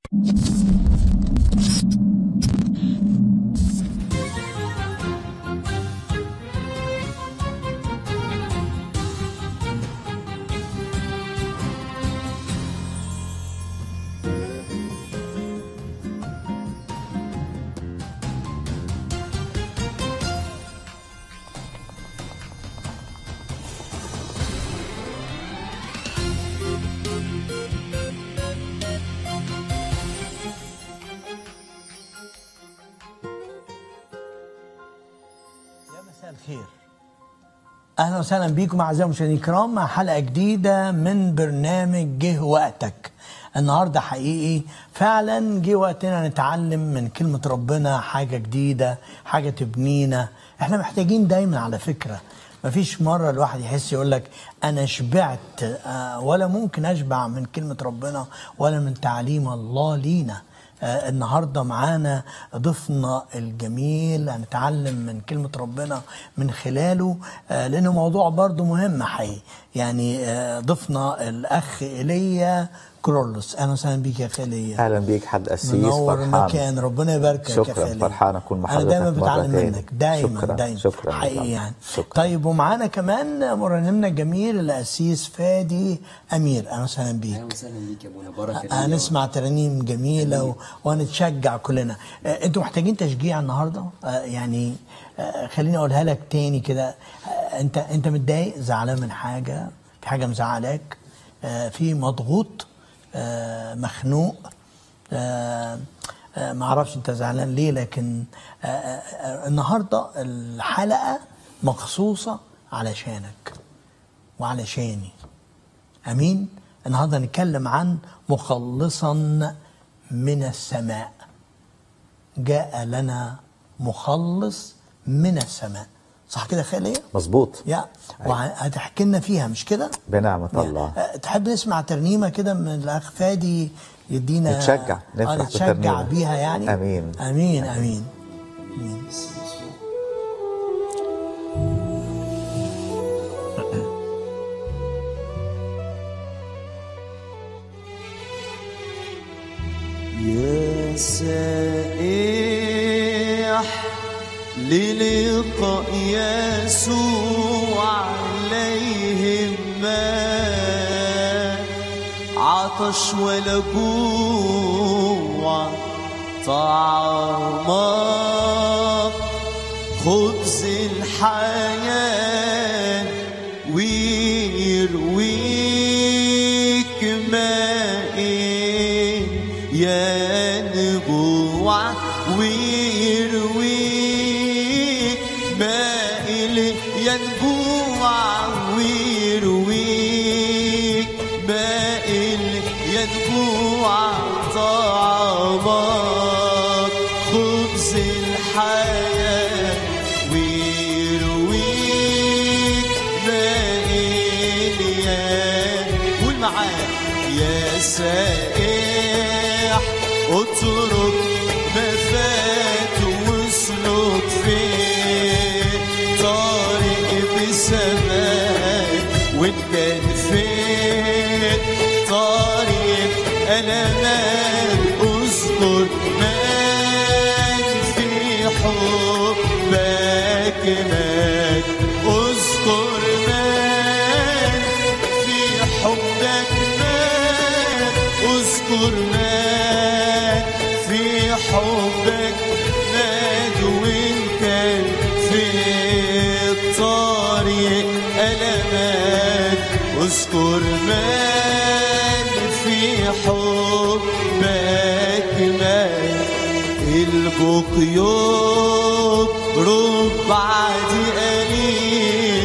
يا مساء الخير اهلا وسهلا بيكم اعزائي المشاهدين الكرام مع حلقه جديده من برنامج جه وقتك النهارده حقيقي فعلا جه وقتنا نتعلم من كلمه ربنا حاجه جديده حاجه تبنينا احنا محتاجين دايما على فكره مفيش مرة الواحد يحس يقول لك أنا شبعت آه، ولا ممكن أشبع من كلمة ربنا ولا من تعليم الله لينا آه، النهارده معانا ضيفنا الجميل هنتعلم من كلمه ربنا من خلاله آه، لانه موضوع برضه مهم حقيقي يعني آه، ضيفنا الاخ ايليا كرولوس اهلا وسهلا بيك يا اخي ايليا اهلا بيك حد اسيس منور فرحان المكان ربنا يباركك يا شكراً، أخي إيليا. فرحان أكون مع انا دايما حضرتك مرة بتعلم تاني. منك دايما شكراً، دايما شكراً حقيقي طبعاً. يعني شكراً. طيب ومعانا كمان مرنمنا الجميل الاسيس فادي امير اهلا وسهلا بيك اهلا وسهلا بيك يا ابونا بركه هنسمع ترانيم جميله و... وهنتشجع كلنا آه، انتوا محتاجين تشجيع النهارده آه، يعني آه، خليني اقولها لك تاني كده آه، انت انت متضايق زعلان من حاجه في حاجه مزعلاك آه، في مضغوط آه، مخنوق آه، آه، ما اعرفش انت زعلان ليه لكن آه، آه، آه، النهارده الحلقه مخصوصه علشانك وعلشاني امين النهارده نتكلم عن مخلصا من السماء جاء لنا مخلص من السماء صح كده خالية؟ مظبوط يا وهتحكي لنا فيها مش كده؟ بنعمة الله أه، تحب نسمع ترنيمة كده من الأخ فادي يدينا نتشجع، آه، نفرح نتشجع بترنيمة. بيها يعني آمين. أمين أمين يا سائح للقاء يسوع عليهم ما عطش ولا جوع طعمك خبز الحياة ويرويك ماء ينبوع ويرويك ماء ينبوع ويرويك ماء ينبوع طعمك خبز الحياة ويرويك ماء قول معايا يا سائح اترك ما فات واسلك في طريق بسماك وان كان فين طريق ألمات اذكر من في حبك مات اذكر من في حبك مات اذكر من في حبك مات وان كان في الطريق ألمات اذكر من في حبك مات البقيوت ربعة قليل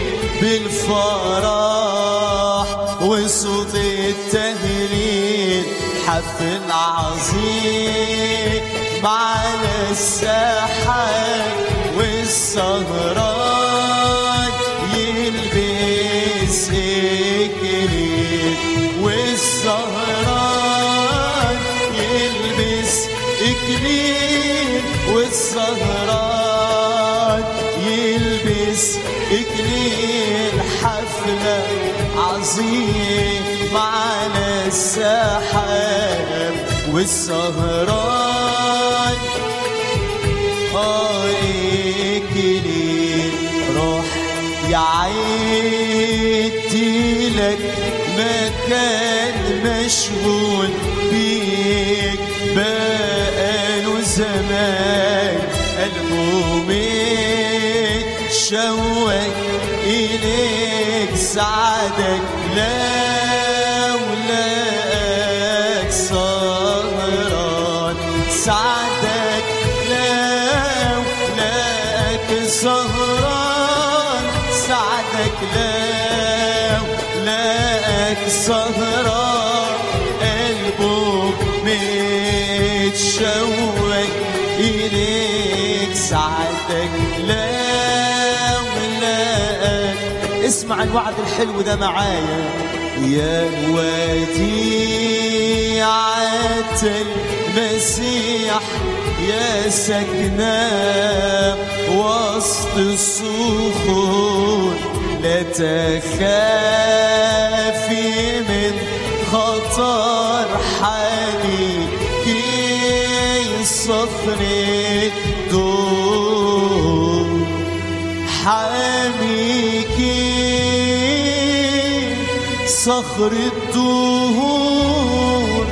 بالفرح وصوت التهليل حفل عظيم معنا الساحات والسهران يلبس إكليل والسهران يلبس إكليل والسهران يلبس إكليل حفلة عظيم معنا السحاب والسهران اه اكليل روح يا عيدي لك مكان مشغول بيك بقاله زمان قلبه متشوق إليك سعدك لو لقاك سهران سعدك لو لقاك سهران سعدك لو لقاك سهران قلبه متشوق إليك سعدك لو لقاك اسمع الوعد الحلو ده معايا يا وديعة المسيح يا سكنة وسط الصخور لا تخافي من خطر حنيكي صخر الدور حاميكي صخر الدهور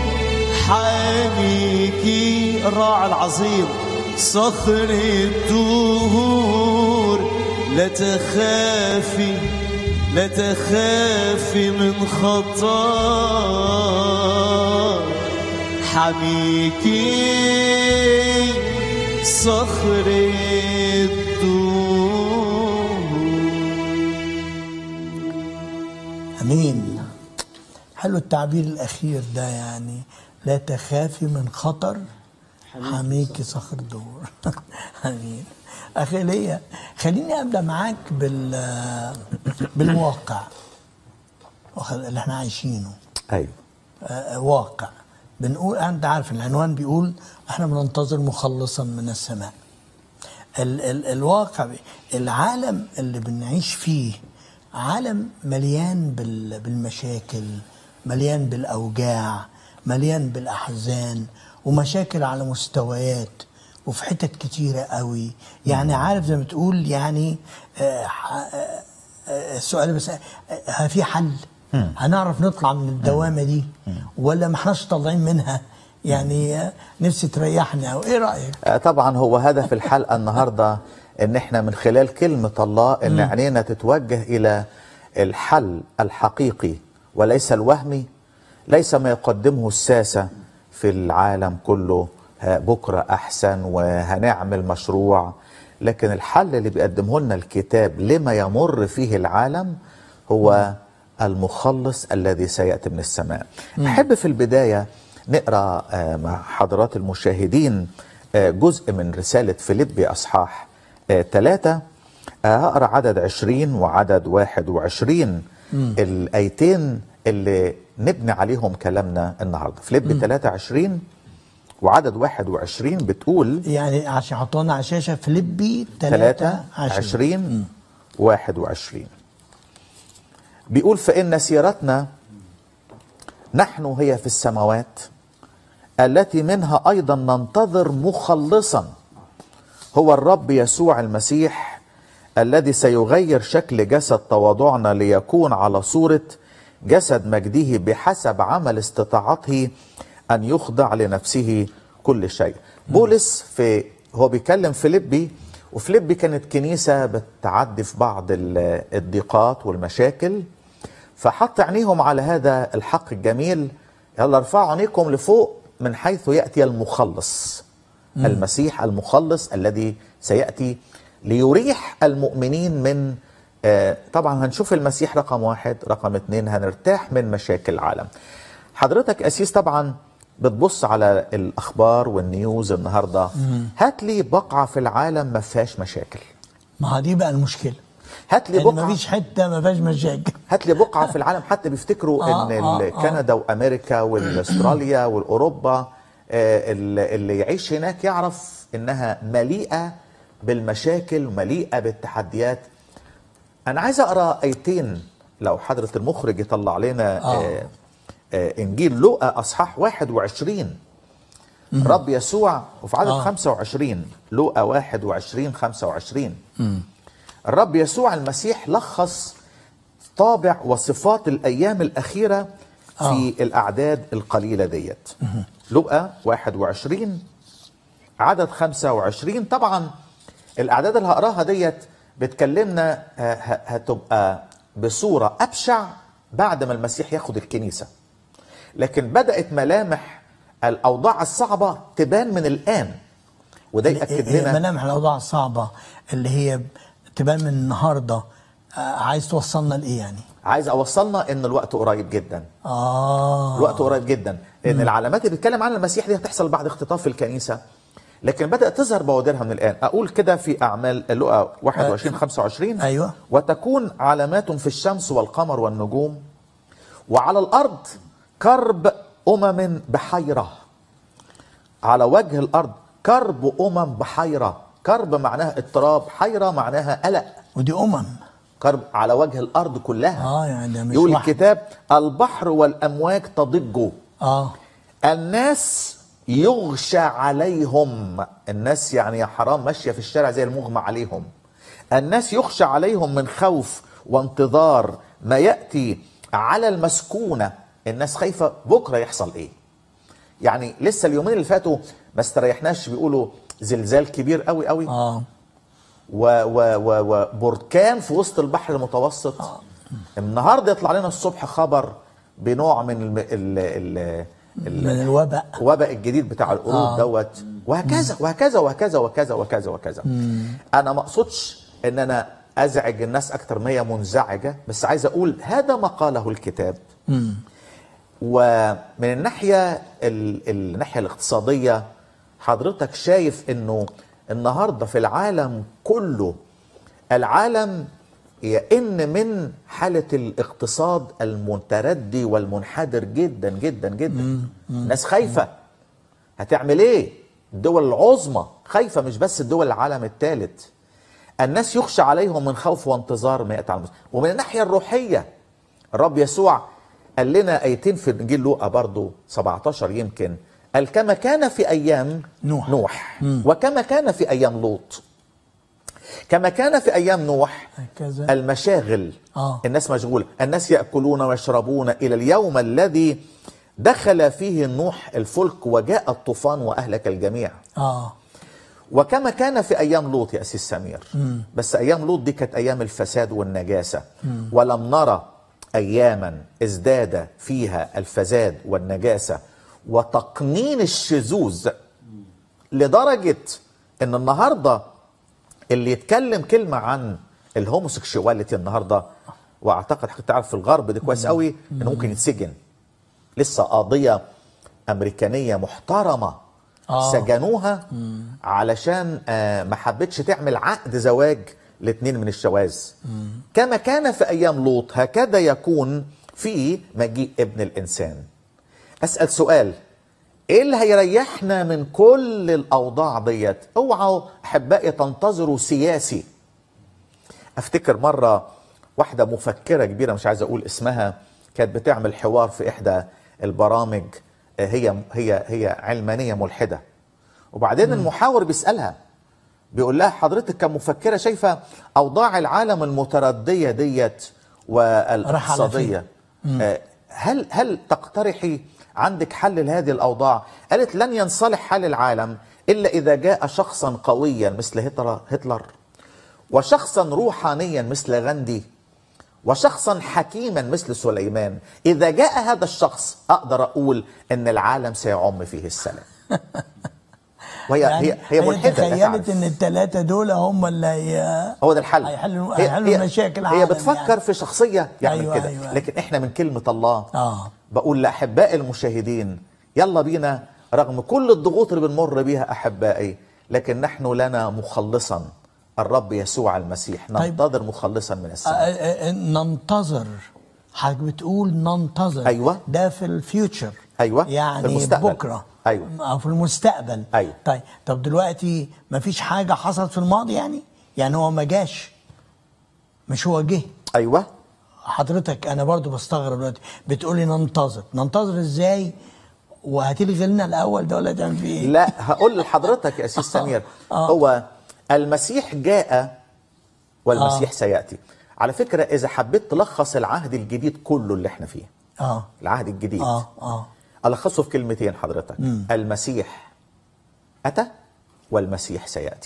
حاميكي الراعي العظيم صخر الدهور لا تخافي لا تخافي من خطر حميكي صخر الدهور امين حلو التعبير الاخير ده يعني لا تخافي من خطر حميكي صخر دور امين اخي ليا خليني ابدا معاك بال بالواقع واخد- اللي احنا عايشينه ايوه آه، واقع بنقول انت عارف العنوان بيقول احنا بننتظر مخلصا من السماء ال ال الواقع بي- العالم اللي بنعيش فيه عالم مليان بال بالمشاكل مليان بالاوجاع مليان بالاحزان ومشاكل على مستويات وفي حتت كتيرة قوي يعني عارف زي ما تقول يعني آه، ح- آه، آه، السؤال بس آه، آه، في حل هنعرف نطلع من الدوامة دي ولا ما احناش طالعين منها يعني آه، نفسي تريحنا او ايه رأيك آه، طبعا هو هدف الحلقه النهارده ان احنا من خلال كلمه الله ان عينينا تتوجه الى الحل الحقيقي وليس الوهمي ليس ما يقدمه الساسه في العالم كله آه، بكره احسن وهنعمل مشروع لكن الحل اللي بيقدمه لنا الكتاب لما يمر فيه العالم هو المخلص الذي سياتي من السماء. احب في البدايه نقرا آه، مع حضرات المشاهدين آه، جزء من رساله فيليبي اصحاح ثلاثة هقرا عدد عشرين وعدد واحد وعشرين الايتين اللي نبني عليهم كلامنا النهارده فيليبي 23 وعدد 21 بتقول يعني عشان يحطونا على الشاشة فليبي 23 23 21 بيقول فإن سيرتنا نحن هي في السماوات التي منها أيضا ننتظر مخلصا هو الرب يسوع المسيح الذي سيغير شكل جسد تواضعنا ليكون على صورة جسد مجده بحسب عمل استطاعته أن يخضع لنفسه كل شيء بولس في هو بيكلم فيليبي وفيليبي كانت كنيسة بتعدي في بعض ال- الضيقات والمشاكل فحط عينيهم على هذا الحق الجميل يلا ارفعوا عينيكم لفوق من حيث يأتي المخلص المسيح المخلص الذي سيأتي ليريح المؤمنين من آه، طبعا هنشوف المسيح رقم واحد رقم اتنين هنرتاح من مشاكل العالم حضرتك أسيس طبعا بتبص على الأخبار والنيوز النهاردة هات لي بقعة في العالم ما فيهاش مشاكل ما دي بقى المشكلة هات لي يعني بقعة ما فيش حتة ما فيهاش مشاكل هات لي بقعه في العالم حتى بيفتكروا آه، ان آه، ال- آه. كندا وامريكا واستراليا والاوروبا آه، ال- اللي يعيش هناك يعرف انها مليئه بالمشاكل ومليئه بالتحديات انا عايز اقرا ايتين لو حضره المخرج يطلع لنا آه. آه. آه انجيل لوقا اصحاح 21 الرب يسوع وفي عدد آه. 25 لوقا 21 25 الرب يسوع المسيح لخص طابع وصفات الايام الاخيره في الاعداد القليله ديت لوقا 21 عدد 25 طبعا الاعداد اللي هقراها ديت بتكلمنا آه، ه- هتبقى بصوره ابشع بعد ما المسيح ياخد الكنيسه لكن بدات ملامح الاوضاع الصعبه تبان من الان وده ياكد هي لنا ملامح الاوضاع الصعبه اللي هي تبان من النهارده آه، عايز توصلنا لايه يعني؟ عايز اوصلنا ان الوقت قريب جدا اه الوقت قريب جدا لان العلامات اللي بيتكلم عنها المسيح دي هتحصل بعد اختطاف الكنيسه لكن بدات تظهر بوادرها من الان اقول كده في اعمال لقا 21 25 أيوة. وتكون علامات في الشمس والقمر والنجوم وعلى الارض كرب امم بحيره على وجه الارض كرب امم بحيره كرب معناها اضطراب حيره معناها قلق ودي امم كرب على وجه الارض كلها اه يعني ده مش يقول واحد. الكتاب البحر والامواج تضج اه الناس يغشى عليهم الناس يعني يا حرام ماشيه في الشارع زي المغمى عليهم الناس يخشى عليهم من خوف وانتظار ما ياتي على المسكونه الناس خايفه بكره يحصل ايه يعني لسه اليومين اللي فاتوا ما استريحناش بيقولوا زلزال كبير قوي قوي اه و و و وبركان في وسط البحر المتوسط النهارده يطلع لنا الصبح خبر بنوع من الم... ال... ال... ال... من الوباء الوباء الجديد بتاع القرود آه. آه. دوت وهكذا وهكذا وهكذا وهكذا وهكذا وهكذا انا ما اقصدش ان انا ازعج الناس اكتر ما هي منزعجه بس عايز اقول هذا ما قاله الكتاب ومن الناحيه ال... الناحيه الاقتصاديه حضرتك شايف انه النهارده في العالم كله العالم يئن من حالة الاقتصاد المتردي والمنحدر جدا جدا جدا الناس خايفة هتعمل ايه الدول العظمى خايفة مش بس الدول العالم الثالث الناس يخشى عليهم من خوف وانتظار ما يأتي على المسلمين ومن الناحية الروحية الرب يسوع قال لنا ايتين في انجيل لوقا برضو 17 يمكن قال كما كان في ايام نوح. نوح وكما كان في ايام لوط كما كان في ايام نوح هكذا. المشاغل آه. الناس مشغوله الناس ياكلون ويشربون الى اليوم الذي دخل فيه نوح الفلك وجاء الطوفان واهلك الجميع اه وكما كان في ايام لوط يا اسيس سمير بس ايام لوط دي كانت ايام الفساد والنجاسه ولم نرى اياما ازداد فيها الفساد والنجاسه وتقنين الشذوذ لدرجه ان النهارده اللي يتكلم كلمه عن الهوموسيكشواليتي النهارده واعتقد حضرتك تعرف في الغرب دي كويس قوي انه ممكن يتسجن لسه قضيه امريكانيه محترمه آه. سجنوها علشان آه، ما حبتش تعمل عقد زواج لاثنين من الشواذ كما كان في ايام لوط هكذا يكون في مجيء ابن الانسان اسال سؤال ايه اللي هيريحنا من كل الاوضاع ديت اوعوا احبائي تنتظروا سياسي افتكر مره واحده مفكره كبيره مش عايز اقول اسمها كانت بتعمل حوار في احدى البرامج آه، هي هي هي علمانيه ملحده وبعدين المحاور بيسالها بيقول لها حضرتك كمفكره شايفه اوضاع العالم المترديه ديت والاقتصاديه آه، هل هل تقترحي عندك حل لهذه الاوضاع؟ قالت لن ينصلح حال العالم الا اذا جاء شخصا قويا مثل هتلر هتلر وشخصا روحانيا مثل غاندي وشخصا حكيما مثل سليمان اذا جاء هذا الشخص اقدر اقول ان العالم سيعم فيه السلام وهي يعني هي هي ملحده لا تخيلت تعرف. ان الثلاثه دول هم اللي هي هو ده الحل هيحلوا هي- هيحلوا هي- مشاكل هي العالم بتفكر يعني. في شخصيه يعمل أيوة، كده أيوة. لكن احنا من كلمه الله اه بقول لاحبائي المشاهدين يلا بينا رغم كل الضغوط اللي بنمر بيها احبائي لكن نحن لنا مخلصا الرب يسوع المسيح طيب. ننتظر مخلصا من آه، السماء آه، آه، ننتظر حضرتك بتقول ننتظر أيوة. ده في الفيوتشر أيوة، في يعني المستقبل. بكره أيوة. او في المستقبل أيوة. طيب طب دلوقتي ما فيش حاجه حصلت في الماضي يعني يعني هو ما جاش مش هو جه ايوه حضرتك انا برضو بستغرب دلوقتي بتقولي ننتظر ننتظر ازاي وهتلغي لنا الاول ده ولا تعمل فيه ايه؟ لا هقول لحضرتك يا أسيس سمير آه. هو المسيح جاء والمسيح سيأتي على فكرة إذا حبيت تلخص العهد الجديد كله اللي احنا فيه اه العهد الجديد اه اه ألخصه في كلمتين حضرتك المسيح أتى والمسيح سيأتي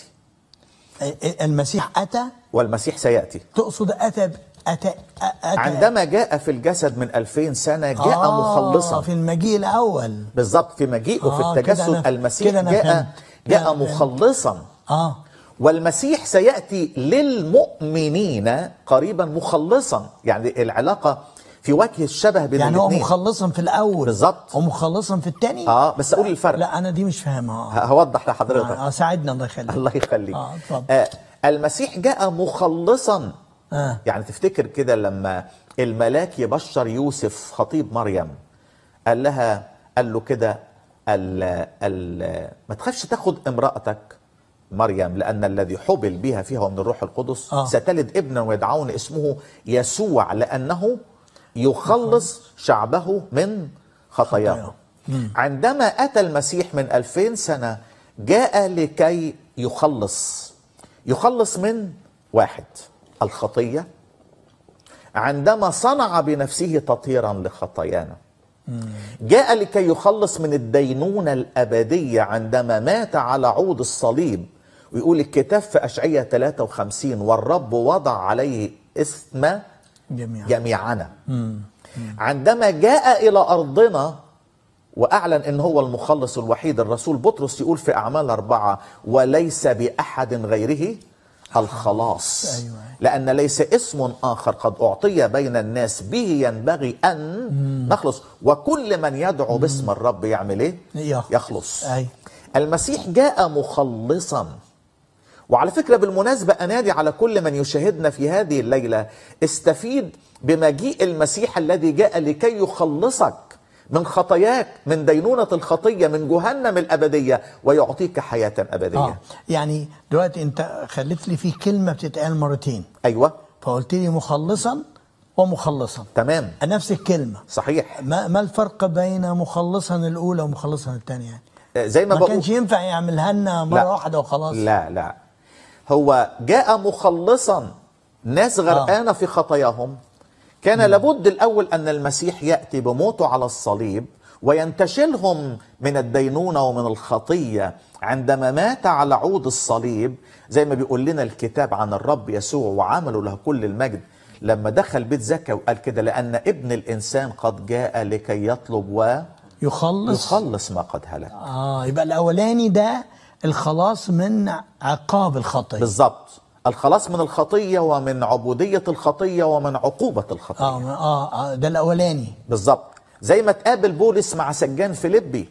المسيح اتى والمسيح سيأتي تقصد اتى ب- اتى اتى عندما جاء في الجسد من ألفين سنة جاء آه مخلصا في المجيء الاول بالضبط في مجيئه في آه، كده التجسد أنا- المسيح كده أنا جاء فهمت. جاء كده أنا فهمت. مخلصا اه والمسيح سياتي للمؤمنين قريبا مخلصا يعني العلاقه في وجه الشبه بين يعني هو الاثنين مخلصا في الاول بالظبط. ومخلصا في الثاني اه بس اقول الفرق لا انا دي مش فاهمها ه- هوضح لحضرتك اه ساعدنا الله يخليك الله يخليك اه اتفضل آه المسيح جاء مخلصا اه يعني تفتكر كده لما الملاك يبشر يوسف خطيب مريم قال لها قال له كده ال ال ما تخافش تاخد امرأتك مريم لأن الذي حبل بها فيها ومن الروح القدس آه. ستلد ابنا ويدعون اسمه يسوع لأنه يخلص شعبه من خطاياه خطاياه. عندما أتى المسيح من ألفين سنة جاء لكي يخلص يخلص من واحد الخطية عندما صنع بنفسه تطهيرا لخطايانا جاء لكي يخلص من الدينونة الأبدية عندما مات على عود الصليب ويقول الكتاب في أشعية 53 والرب وضع عليه اسم جميعا جميعنا عندما جاء إلى أرضنا وأعلن أن هو المخلص الوحيد الرسول بطرس يقول في أعمال أربعة وليس بأحد غيره الخلاص أيوة. لأن ليس اسم آخر قد أعطي بين الناس به ينبغي أن نخلص وكل من يدعو باسم الرب يعمل إيه؟ يخلص. يخلص أي. المسيح جاء مخلصا وعلى فكرة بالمناسبة أنادي على كل من يشاهدنا في هذه الليلة استفيد بمجيء المسيح الذي جاء لكي يخلصك من خطاياك من دينونة الخطية من جهنم الأبدية ويعطيك حياة أبدية اه يعني دلوقتي انت خليت لي فيه كلمه بتتقال مرتين أيوة فقلت لي مخلصا ومخلصا تمام نفس الكلمه صحيح ما, ما الفرق بين مخلصا الاولى ومخلصا الثانيه يعني آه، زي ما, ما بقول كانش ينفع يعملها لنا مره لا. واحده وخلاص لا لا هو جاء مخلصا ناس غرقانه في خطاياهم كان لابد الاول ان المسيح ياتي بموته على الصليب وينتشلهم من الدينونه ومن الخطيه عندما مات على عود الصليب زي ما بيقول لنا الكتاب عن الرب يسوع وعملوا له كل المجد لما دخل بيت زكا وقال كده لان ابن الانسان قد جاء لكي يطلب يخلص ويخلص ما قد هلك اه يبقى الاولاني ده الخلاص من عقاب الخطيه بالظبط الخلاص من الخطية ومن عبودية الخطية ومن عقوبة الخطية اه اه, آه ده الاولاني بالظبط زي ما تقابل بولس مع سجان فيليبي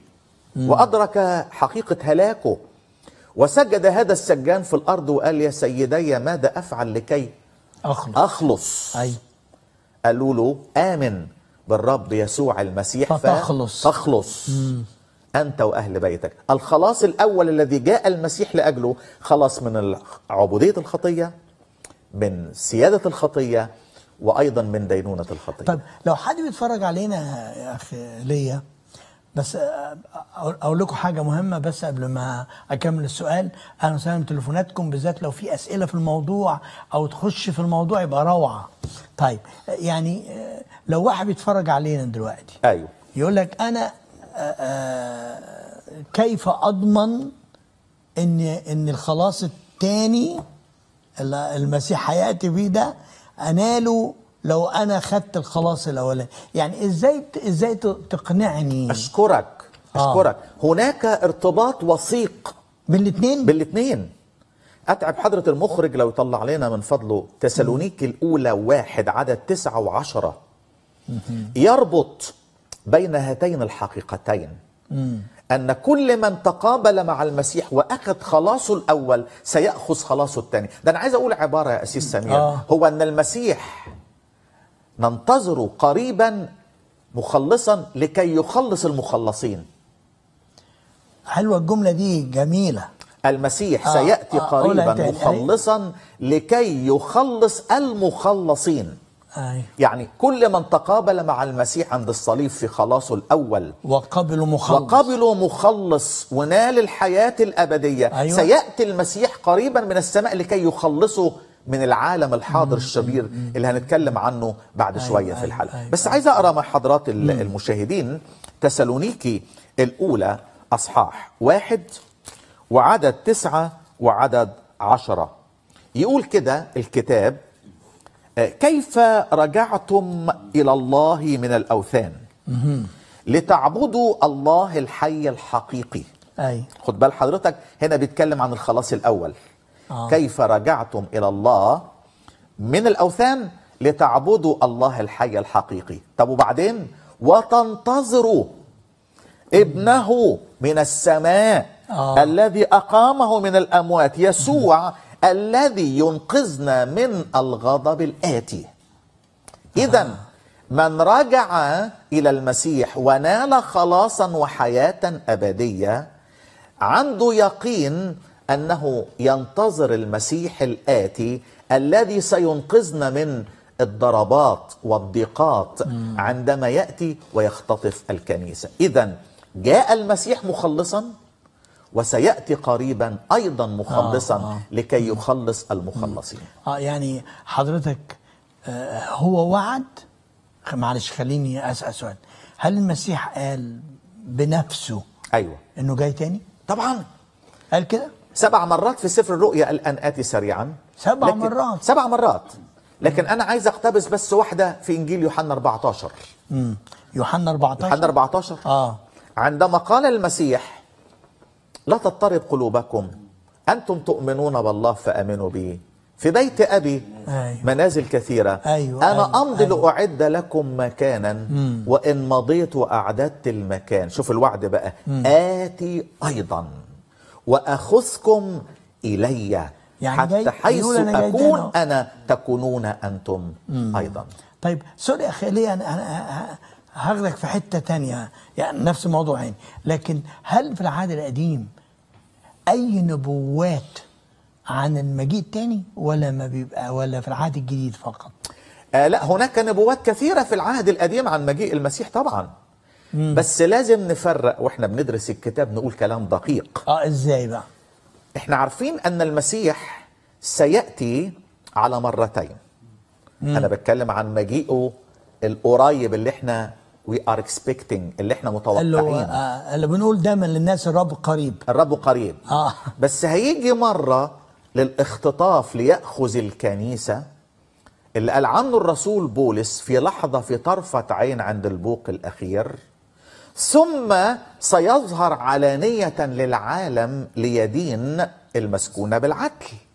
وأدرك حقيقة هلاكه وسجد هذا السجان في الأرض وقال يا سيدي ماذا أفعل لكي اخلص أخلص اي قالوا له آمن بالرب يسوع المسيح فتخلص. تخلص أنت وأهل بيتك الخلاص الأول الذي جاء المسيح لأجله خلاص من عبودية الخطية من سيادة الخطية وأيضا من دينونة الخطية طيب لو حد بيتفرج علينا يا اخي ليا بس آه، اقول أقول لكم حاجه مهمه بس قبل ما اكمل السؤال اهلا وسهلا بتليفوناتكم بالذات لو في اسئله في الموضوع او تخش في الموضوع يبقى روعه طيب آه، يعني آه، لو واحد بيتفرج علينا دلوقتي أيوه يقول لك انا آه، آه، كيف اضمن ان ان الخلاص الثاني المسيح هياتي بيه ده اناله لو انا خدت الخلاص الاولاني يعني ازاي ازاي ت- تقنعني أشكرك آه. أشكرك هناك ارتباط وثيق بالاثنين بالاثنين أتعب حضرة المخرج لو يطلع لنا من فضله تسالونيك الأولى واحد عدد تسعة وعشرة يربط بين هاتين الحقيقتين أن كل من تقابل مع المسيح وأخذ خلاصه الأول سيأخذ خلاصه الثاني ده أنا عايز أقول عبارة يا أسيس سمير آه. هو أن المسيح ننتظره قريبا مخلصا لكي يخلص المخلصين حلوه الجمله دي جميله المسيح آه، سيأتي آه، قولها قريبا تاني. مخلصا لكي يخلص المخلصين أي. يعني كل من تقابل مع المسيح عند الصليب في خلاصه الأول وقبلوا مخلص وقبلوا مخلص ونال الحياة الأبدية أيوة. سيأتي المسيح قريبا من السماء لكي يخلصه من العالم الحاضر الشرير اللي هنتكلم عنه بعد أيوة، شوية في أيوة، الحلقة أيوة. بس عايز أقرأ مع حضرات ال- المشاهدين تسالونيكي الأولى أصحاح واحد وعدد تسعة وعدد عشرة يقول كده الكتاب آه، كيف رجعتم إلى الله من الأوثان لتعبدوا الله الحي الحقيقي أي خد بال حضرتك هنا بيتكلم عن الخلاص الأول آه. كيف رجعتم إلى الله من الأوثان لتعبدوا الله الحي الحقيقي طب وبعدين وتنتظروا ابنه من السماء آه. الذي أقامه من الأموات يسوع الذي ينقذنا من الغضب الآتي إذا من رجع إلى المسيح ونال خلاصا وحياة أبدية عنده يقين أنه ينتظر المسيح الآتي الذي سينقذنا من الضربات والضيقات عندما يأتي ويختطف الكنيسة إذا جاء المسيح مخلصا وسيأتي قريبا أيضا مخلصا آه، آه. لكي يخلص المخلصين اه يعني حضرتك آه هو وعد خ- معلش خليني اسال سؤال هل المسيح قال بنفسه أيوة انه جاي تاني؟ طبعا قال كده؟ سبع مرات في سفر الرؤيا قال أن آتي سريعا سبع لكن- مرات. سبع مرات لكن أنا عايز أقتبس بس واحدة في إنجيل يوحنا 14 امم يوحنا 14 يوحنا 14 اه عندما قال المسيح لا تضطرب قلوبكم أنتم تؤمنون بالله فأمنوا بي في بيت أبي أيوة. منازل كثيرة أيوة، أنا أيوة، أمضي أيوة. لأعد لكم مكانا وإن مضيت وأعددت المكان شوف الوعد بقى آتي أيضا وأخذكم إلي يعني جاي- حتى حيث يقول أنا جاي أكون تاني أهو. أنا تكونون أنتم أيضا طيب سوري يا اخي ليه انا انا ه- هاخدك في حته تانية يعني نفس الموضوع يعني لكن هل في العهد القديم اي نبوات عن المجيء التاني ولا ما بيبقى ولا في العهد الجديد فقط؟ آه لا هناك نبوات كثيرة في العهد القديم عن مجيء المسيح طبعا بس لازم نفرق واحنا بندرس الكتاب نقول كلام دقيق اه ازاي بقى؟ احنا عارفين ان المسيح سيأتي على مرتين انا بتكلم عن مجيئه القريب اللي احنا we are expecting اللي احنا اللي هو متوقعين آه اللي بنقول دايما للناس الرب قريب الرب قريب اه بس هيجي مرة للاختطاف ليأخذ الكنيسة اللي قال عنه الرسول بولس في لحظة في طرفة عين عند البوق الأخير ثم سيظهر علانية للعالم ليدين المسكونة بالعدل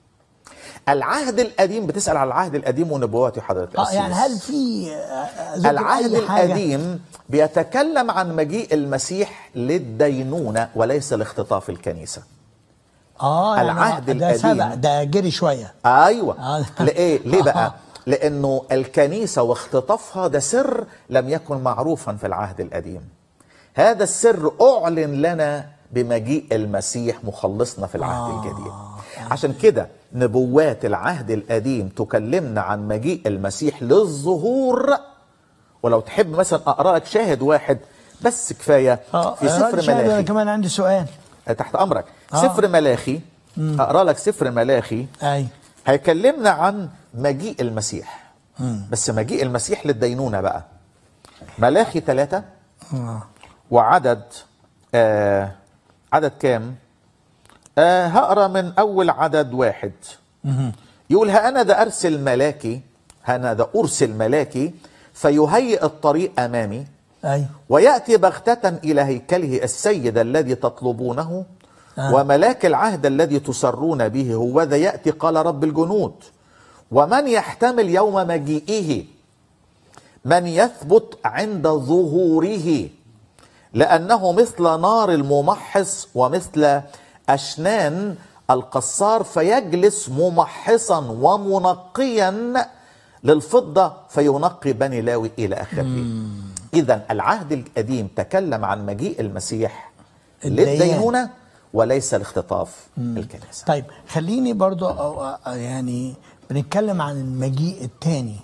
العهد القديم بتسأل على العهد القديم ونبواته حضرتك اه يعني هل في آه، ذكر العهد أي حاجة؟ القديم بيتكلم عن مجيء المسيح للدينونة وليس لاختطاف الكنيسة اه يعني العهد ده القديم. سبق ده جري شويه ايوه آه. ليه ليه آه. بقى لانه الكنيسه واختطافها ده سر لم يكن معروفا في العهد القديم هذا السر اعلن لنا بمجيء المسيح مخلصنا في العهد آه. الجديد عشان كده نبوات العهد القديم تكلمنا عن مجيء المسيح للظهور ولو تحب مثلا اقرا لك شاهد واحد بس كفايه اه في سفر راجل شاهد، انا ملاخي كمان عندي سؤال تحت امرك آه. سفر ملاخي اقرا لك سفر ملاخي اي هيكلمنا عن مجيء المسيح بس مجيء المسيح للدينونة بقى ملاخي ثلاثة آه. وعدد آه عدد كام آه هقرا من أول عدد واحد يقول ها أنا ذا أرسل ملاكي ها أنا ذا أرسل ملاكي فيهيئ الطريق أمامي اي ويأتي بغتة إلى هيكله السيد الذي تطلبونه آه. وملاك العهد الذي تسرون به هو ذا يأتي قال رب الجنود ومن يحتمل يوم مجيئه من يثبت عند ظهوره لأنه مثل نار الممحص ومثل أشنان القصار فيجلس ممحصا ومنقيا للفضة فينقي بني لاوي إلى آخره إذا العهد القديم تكلم عن مجيء المسيح الديان. للدينونة وليس لاختطاف الكنيسة طيب خليني برضو أو أو- يعني بنتكلم عن المجيء الثاني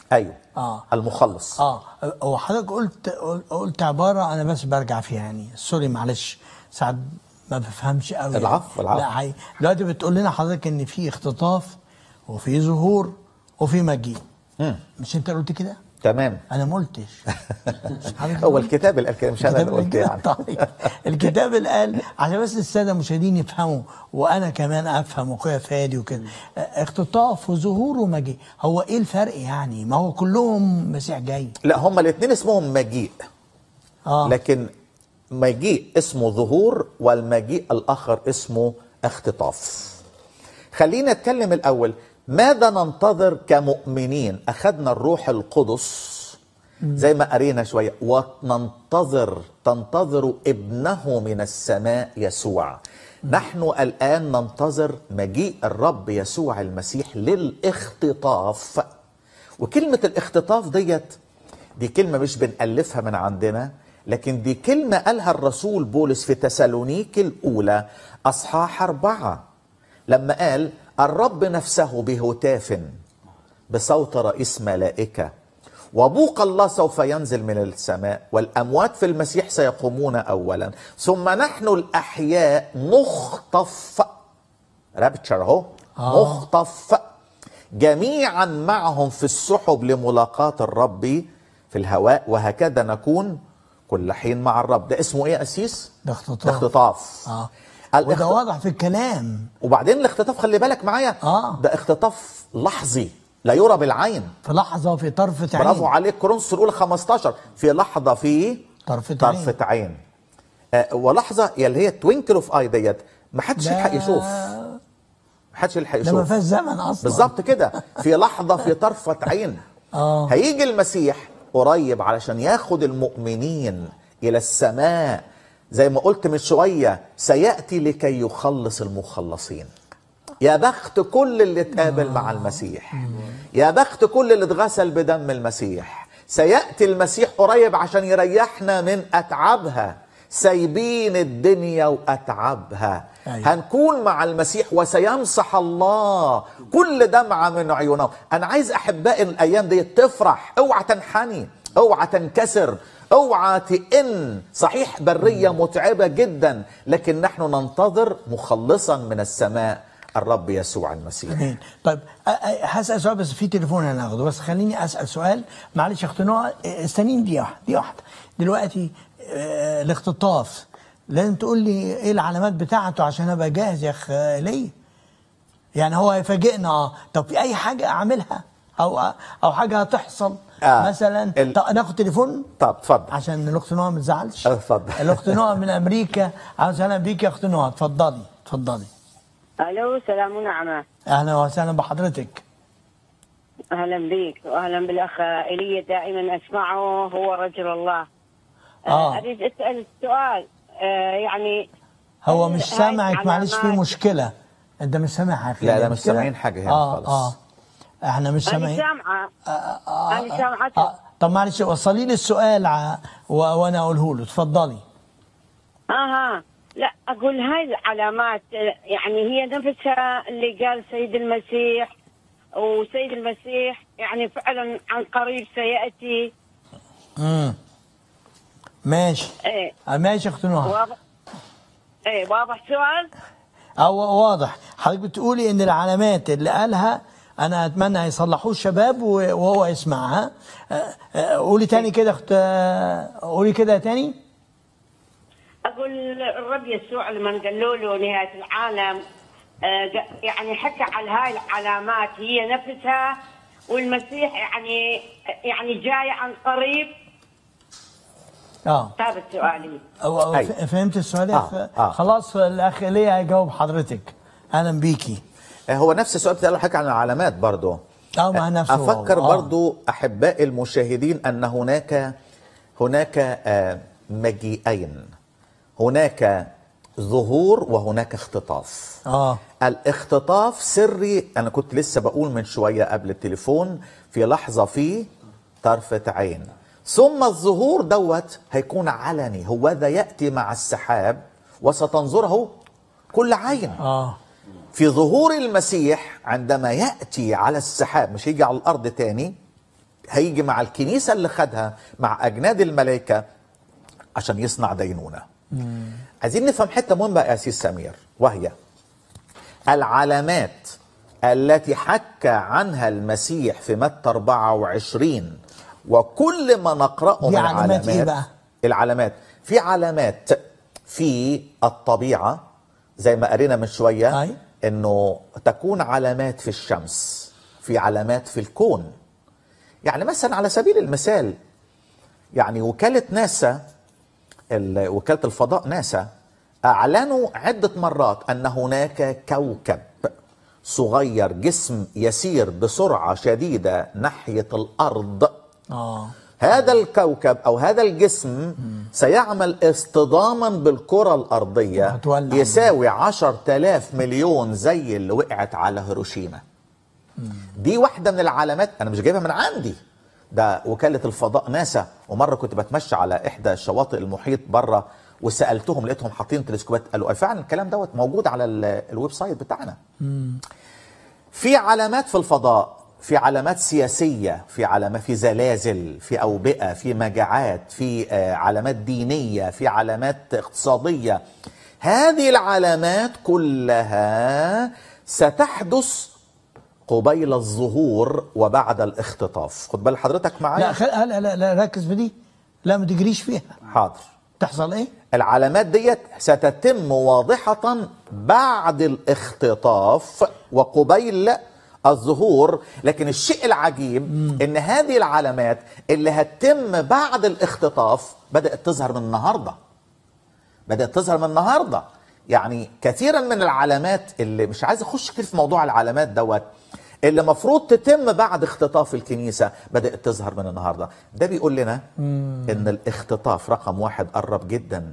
ايوه اه المخلص اه هو حضرتك قلت قلت عباره انا بس برجع فيها يعني سوري معلش ساعات ما بفهمش قوي العفو، العفو. لا حقيقي. دلوقتي بتقول لنا حضرتك ان في اختطاف وفي ظهور وفي مجيء مم. مش انت اللي قلت كده؟ تمام انا ما قلتش حضرتك هو قلت. الكتاب اللي قال كده مش انا اللي الكتاب قلت اللي يعني كده. طيب الكتاب اللي قال عشان بس الساده المشاهدين يفهموا وانا كمان افهم واخويا فادي وكده اختطاف وظهور ومجيء هو ايه الفرق يعني؟ ما هو كلهم مسيح جاي لا هما الاثنين اسمهم مجيء اه لكن مجيء اسمه ظهور والمجيء الاخر اسمه اختطاف خلينا نتكلم الاول ماذا ننتظر كمؤمنين اخذنا الروح القدس زي ما قرينا شويه وننتظر تنتظر ابنه من السماء يسوع نحن الان ننتظر مجيء الرب يسوع المسيح للاختطاف وكلمه الاختطاف ديت دي كلمة مش بنألفها من عندنا لكن دي كلمة قالها الرسول بولس في تسالونيك الأولى أصحاح أربعة لما قال الرب نفسه بهتاف بصوت رئيس ملائكة وبوق الله سوف ينزل من السماء والأموات في المسيح سيقومون أولا ثم نحن الأحياء نخطف رابتشر اهو آه. مخطف جميعا معهم في السحب لملاقاة الرب في الهواء وهكذا نكون كل حين مع الرب ده اسمه ايه يا أسيس؟ ده اختطاف ده اختطاف اه الاخت- وده واضح في الكلام وبعدين الاختطاف خلي بالك معايا آه. ده اختطاف لحظي لا يرى بالعين في لحظه وفي طرفه عين برافو عليك كورنثوس الاولى 15 في لحظه في طرفة عين. طرفة عين آه ولحظه اللي هي توينكل اوف اي ديت ما حدش ده- يلحق يشوف ما حدش يلحق ده ما يشوف فيهاش زمن اصلا بالظبط كده في لحظه في طرفه عين اه هيجي المسيح قريب علشان ياخد المؤمنين الى السماء زي ما قلت من شويه سياتي لكي يخلص المخلصين يا بخت كل اللي اتقابل مع المسيح يا بخت كل اللي اتغسل بدم المسيح سياتي المسيح قريب عشان يريحنا من اتعابها سايبين الدنيا واتعابها أيوة. هنكون مع المسيح وسيمسح الله كل دمعة من عيونهم أنا عايز أحبائي الأيام دي تفرح اوعى تنحني اوعى تنكسر اوعى تئن صحيح برية متعبة جدا لكن نحن ننتظر مخلصا من السماء الرب يسوع المسيح امين طيب أ- أ- هسال سؤال بس في تليفون انا هاخده بس خليني اسال سؤال معلش يا اخت نوع استنين دي واحده دي واحده دلوقتي آه، الاختطاف لازم تقول لي ايه العلامات بتاعته عشان ابقى جاهز يا اخ ليه يعني هو هيفاجئنا اه طب في اي حاجه اعملها او او حاجه هتحصل آه. مثلا ال- طب ناخد تليفون طب اتفضل عشان الاخت نوع ما تزعلش آه، اتفضل. الاخت نوع من امريكا اهلا وسهلا بيك يا اخت نوع اتفضلي اتفضلي الو سلام ونعمه اهلا وسهلا بحضرتك اهلا بيك واهلا بالاخ ايليا دائما اسمعه هو رجل الله آه. اريد اسال السؤال آه يعني هو هل مش هاي سامعك معلش في علامات- مشكلة انت مش سامع حاجة لا، لا، مش مشكلة؟ سامعين حاجة هنا اه خالص. اه احنا مش انا سامعين سامعه انا سامعته آه. طب معلش وصلي لي السؤال ع... و... وانا اقوله له اتفضلي اها لا اقول هاي العلامات آه، يعني هي نفسها اللي قال سيد المسيح وسيد المسيح يعني فعلا عن قريب سياتي امم ماشي ايه آه ماشي يا اخت نهى واضح ايه واضح سؤال او واضح حضرتك بتقولي ان العلامات اللي قالها انا اتمنى يصلحوه الشباب و- وهو يسمعها آه، آه، قولي تاني كده اخت آه، قولي كده تاني اقول الرب يسوع لما قالوا له نهايه العالم آه، ق- يعني حكى على هاي العلامات هي نفسها والمسيح يعني يعني جاي عن قريب اه هذا سؤالي أو- أو أيوة. ف- فهمت السؤال يا آه، أخ؟ آه. خلاص الاخ ليه هيجاوب حضرتك اهلا بيكي آه، هو نفس السؤال بتاع حكى عن العلامات برضه اه مع نفسه هو. أفكر آه. برضو أحبائي المشاهدين أن هناك هناك آه، مجيئين هناك ظهور وهناك اختطاف اه الاختطاف سري أنا كنت لسه بقول من شوية قبل التليفون في لحظة في طرفة عين ثم الظهور دوت هيكون علني هو ذا يأتي مع السحاب وستنظره كل عين اه في ظهور المسيح عندما يأتي على السحاب مش يجي على الأرض تاني هيجي مع الكنيسة اللي خدها مع أجناد الملائكة عشان يصنع دينونة عايزين نفهم حتة مهمة يا سيد سمير وهي العلامات التي حكى عنها المسيح في متى 24 وكل ما نقرأه دي من علامات علامات إيه بقى؟ العلامات في علامات في الطبيعة زي ما قرينا من شوية أي. انه تكون علامات في الشمس في علامات في الكون يعني مثلا على سبيل المثال يعني وكالة ناسا ال- وكالة الفضاء ناسا أعلنوا عدة مرات أن هناك كوكب صغير جسم يسير بسرعة شديدة ناحية الأرض اه هذا الكوكب أو هذا الجسم سيعمل اصطداما بالكرة الأرضية هتولع. يساوي عشر تلاف مليون زي اللي وقعت على هيروشيما دي واحدة من العلامات أنا مش جايبها من عندي ده وكالة الفضاء ناسا ومرة كنت بتمشى على إحدى شواطئ المحيط بره وسألتهم لقيتهم حاطين تلسكوبات قالوا فعلا الكلام دوت موجود على ال- الويب سايت بتاعنا في علامات في الفضاء في علامات سياسية في علامات في زلازل في أوبئة في مجاعات في آه، علامات دينية في علامات اقتصادية هذه العلامات كلها ستحدث قبيل الظهور وبعد الاختطاف خد بال حضرتك لا معايا خل... لا لا لا ركز في دي لا ما تجريش فيها حاضر تحصل ايه العلامات ديت ستتم واضحة بعد الاختطاف وقبيل الظهور لكن الشيء العجيب ان هذه العلامات اللي هتتم بعد الاختطاف بدأت تظهر من النهاردة بدأت تظهر من النهاردة يعني كثيرا من العلامات اللي مش عايز اخش كتير في موضوع العلامات دوت اللي مفروض تتم بعد اختطاف الكنيسة بدأت تظهر من النهاردة ده بيقول لنا ان الاختطاف رقم واحد قرب جدا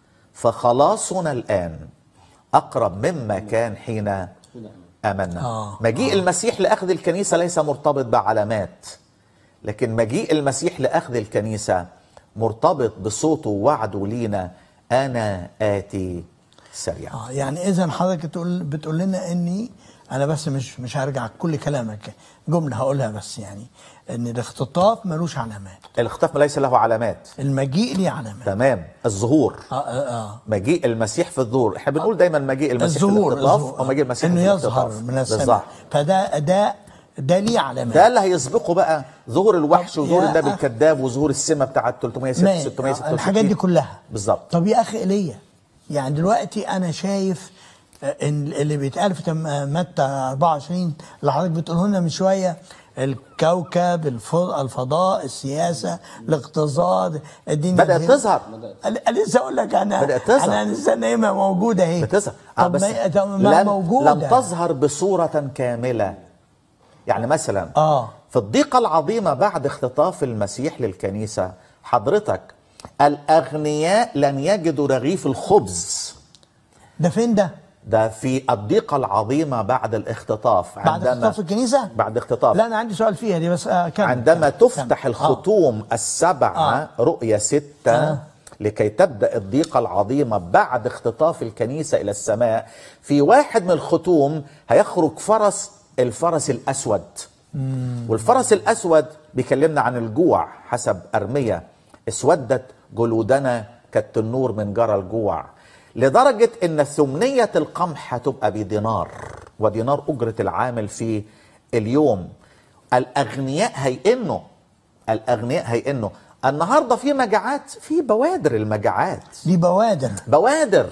فخلاصنا الآن أقرب مما كان حين آمنا آه، مجيء المسيح لأخذ الكنيسة ليس مرتبط بعلامات لكن مجيء المسيح لأخذ الكنيسة مرتبط بصوته ووعده لينا أنا آتي سريعا اه يعني اذا حضرتك تقول بتقول لنا اني انا بس مش مش هرجع كل كلامك جمله هقولها بس يعني ان الاختطاف ملوش علامات الاختطاف ليس له علامات المجيء ليه علامات تمام الظهور اه اه, آه. مجيء المسيح في الظهور احنا بنقول دايما مجيء المسيح الظهور في الاختطاف الظهور. ومجيء المسيح انه في يظهر الاختطاف. من السماء بالظبط. فده ده ده ليه علامات ده اللي هيسبقه بقى ظهور الوحش طب وظهور يا النبي أخ- الكذاب وظهور السمه بتاعت 306 ما- 666 الحاجات دي كلها بالظبط طب يا اخي ايليا يعني دلوقتي انا شايف آه، ان اللي بيتقال في تم- آه، متى 24 اللي حضرتك بتقوله لنا من شويه الكوكب الف- الفضاء السياسه الاقتصاد الدين بدات تظهر أنا- لسه اقول لك انا بدأت تظهر. انا لسه نايمه موجوده اهي بتظهر آه طب بس ما طب ما لم, موجوده لم تظهر بصوره كامله يعني مثلا اه في الضيقه العظيمه بعد اختطاف المسيح للكنيسه حضرتك الاغنياء لن يجدوا رغيف الخبز ده فين ده؟ ده في الضيقه العظيمه بعد الاختطاف بعد اختطاف الكنيسه؟ بعد اختطاف لا انا عندي سؤال فيها دي بس آه كمل عندما كمل، تفتح كمل. الختوم السبعة آه. رؤية ستة آه. لكي تبدأ الضيقة العظيمة بعد اختطاف الكنيسة إلى السماء في واحد من الختوم هيخرج فرس الفرس الأسود والفرس الأسود بيكلمنا عن الجوع حسب أرمية اسودت جلودنا كالتنور من جرى الجوع لدرجة ان ثمنية القمح هتبقى بدينار ودينار اجرة العامل في اليوم الاغنياء هيئنوا الاغنياء هيئنوا النهارده في مجاعات في بوادر المجاعات دي بوادر بوادر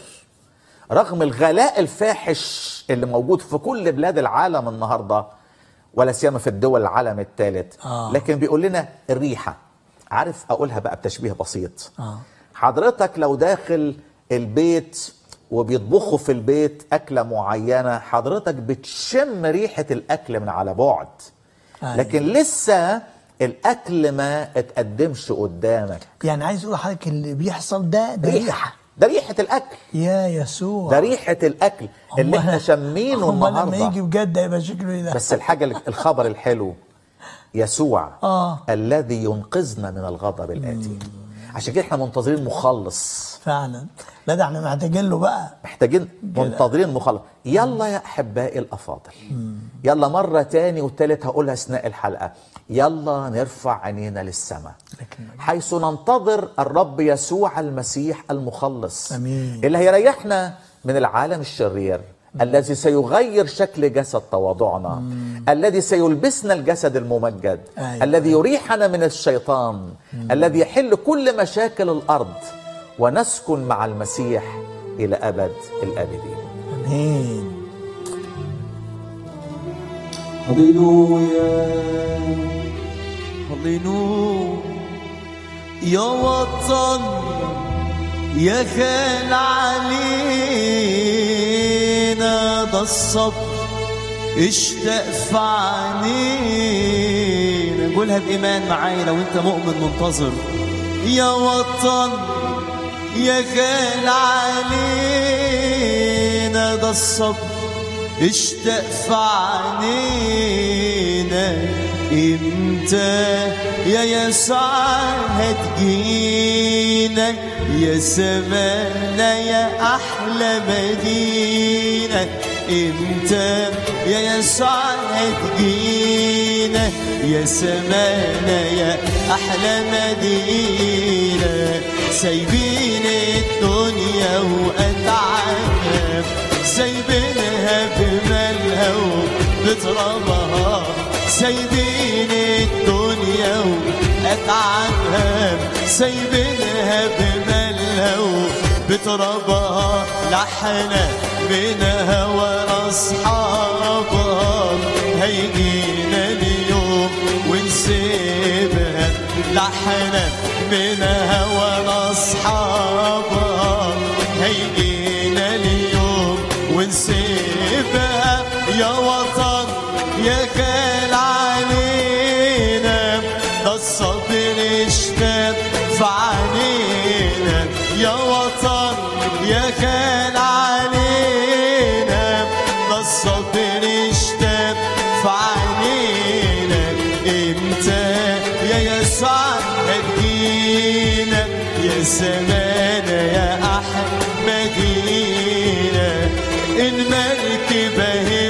رغم الغلاء الفاحش اللي موجود في كل بلاد العالم النهارده ولا سيما في الدول العالم الثالث آه. لكن بيقول لنا الريحه عارف اقولها بقى بتشبيه بسيط آه. حضرتك لو داخل البيت وبيطبخوا في البيت أكلة معينة حضرتك بتشم ريحة الأكل من على بعد أيوة. لكن لسه الأكل ما اتقدمش قدامك يعني عايز اقول لحضرتك اللي بيحصل ده ده ريحه ده ريحة الأكل يا يسوع ده ريحة الأكل اللي احنا أمال- شامينه أمال لما النهارده يجي بجد هيبقى شكله ايه ده بس الحاجة اللي- الخبر الحلو يسوع آه. الذي ينقذنا من الغضب الآتي عشان كده احنا منتظرين مخلص فعلا لا ده احنا محتاجين له بقى محتاجين منتظرين مخلص يلا يا احبائي الافاضل يلا مره تاني وتالت هقولها اثناء الحلقه يلا نرفع عينينا للسماء لكن حيث ننتظر الرب يسوع المسيح المخلص أمين. اللي هيريحنا من العالم الشرير الذي سيغير شكل جسد تواضعنا الذي سيلبسنا الجسد الممجد أيوة. الذي يريحنا من الشيطان الذي يحل كل مشاكل الارض ونسكن مع المسيح الى ابد الابدين امين هللويا هللويا يا وطن يا خال علينا ده الصبر اشتاق في عينينا قولها بإيمان معايا لو انت مؤمن منتظر يا وطن يا غال علينا ده الصبر اشتاق في عينينا امتى يا يسوع هتجينا يا سمانا يا احلى مدينه امتى يا يسوع هتجينا يا سمانا يا احلى مدينه سايبين الدنيا واتعب سايبينها بمالها وبترابها سايبين الدنيا واتعبها سايبينها بمالها وبترابها لحنا منها ورا اصحابها هيجينا اليوم ونسيبها لحنا منها ورا اصحابها هيجينا اليوم ونسيبها يا وطن يا خال علينا ده الصبر اشتاق في عينينا يا وطن يا خال علينا ده الصبر اشتاق في عينينا امتى يا يسوع هتجينا يا سمانا يا احمدينا المركبة هي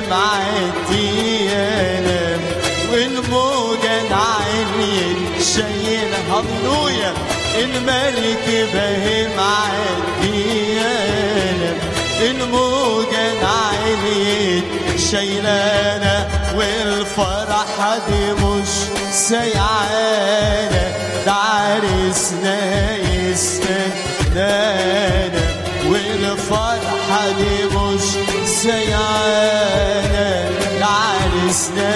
معديانا والموجة عالية شايلة هللويا المركبة هي معديانا الموجة عالية شايلانا والفرحة دي مش سيعانا ده عرسنا يستنانا والفرحة دي مش سيعانا ده عرسنا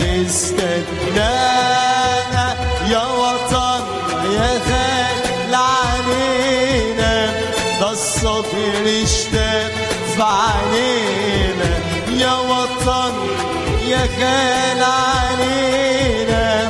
يستنانا يا وطن يا خال علينا ده الصبر اشتاق في عينينا يا وطن يا خال علينا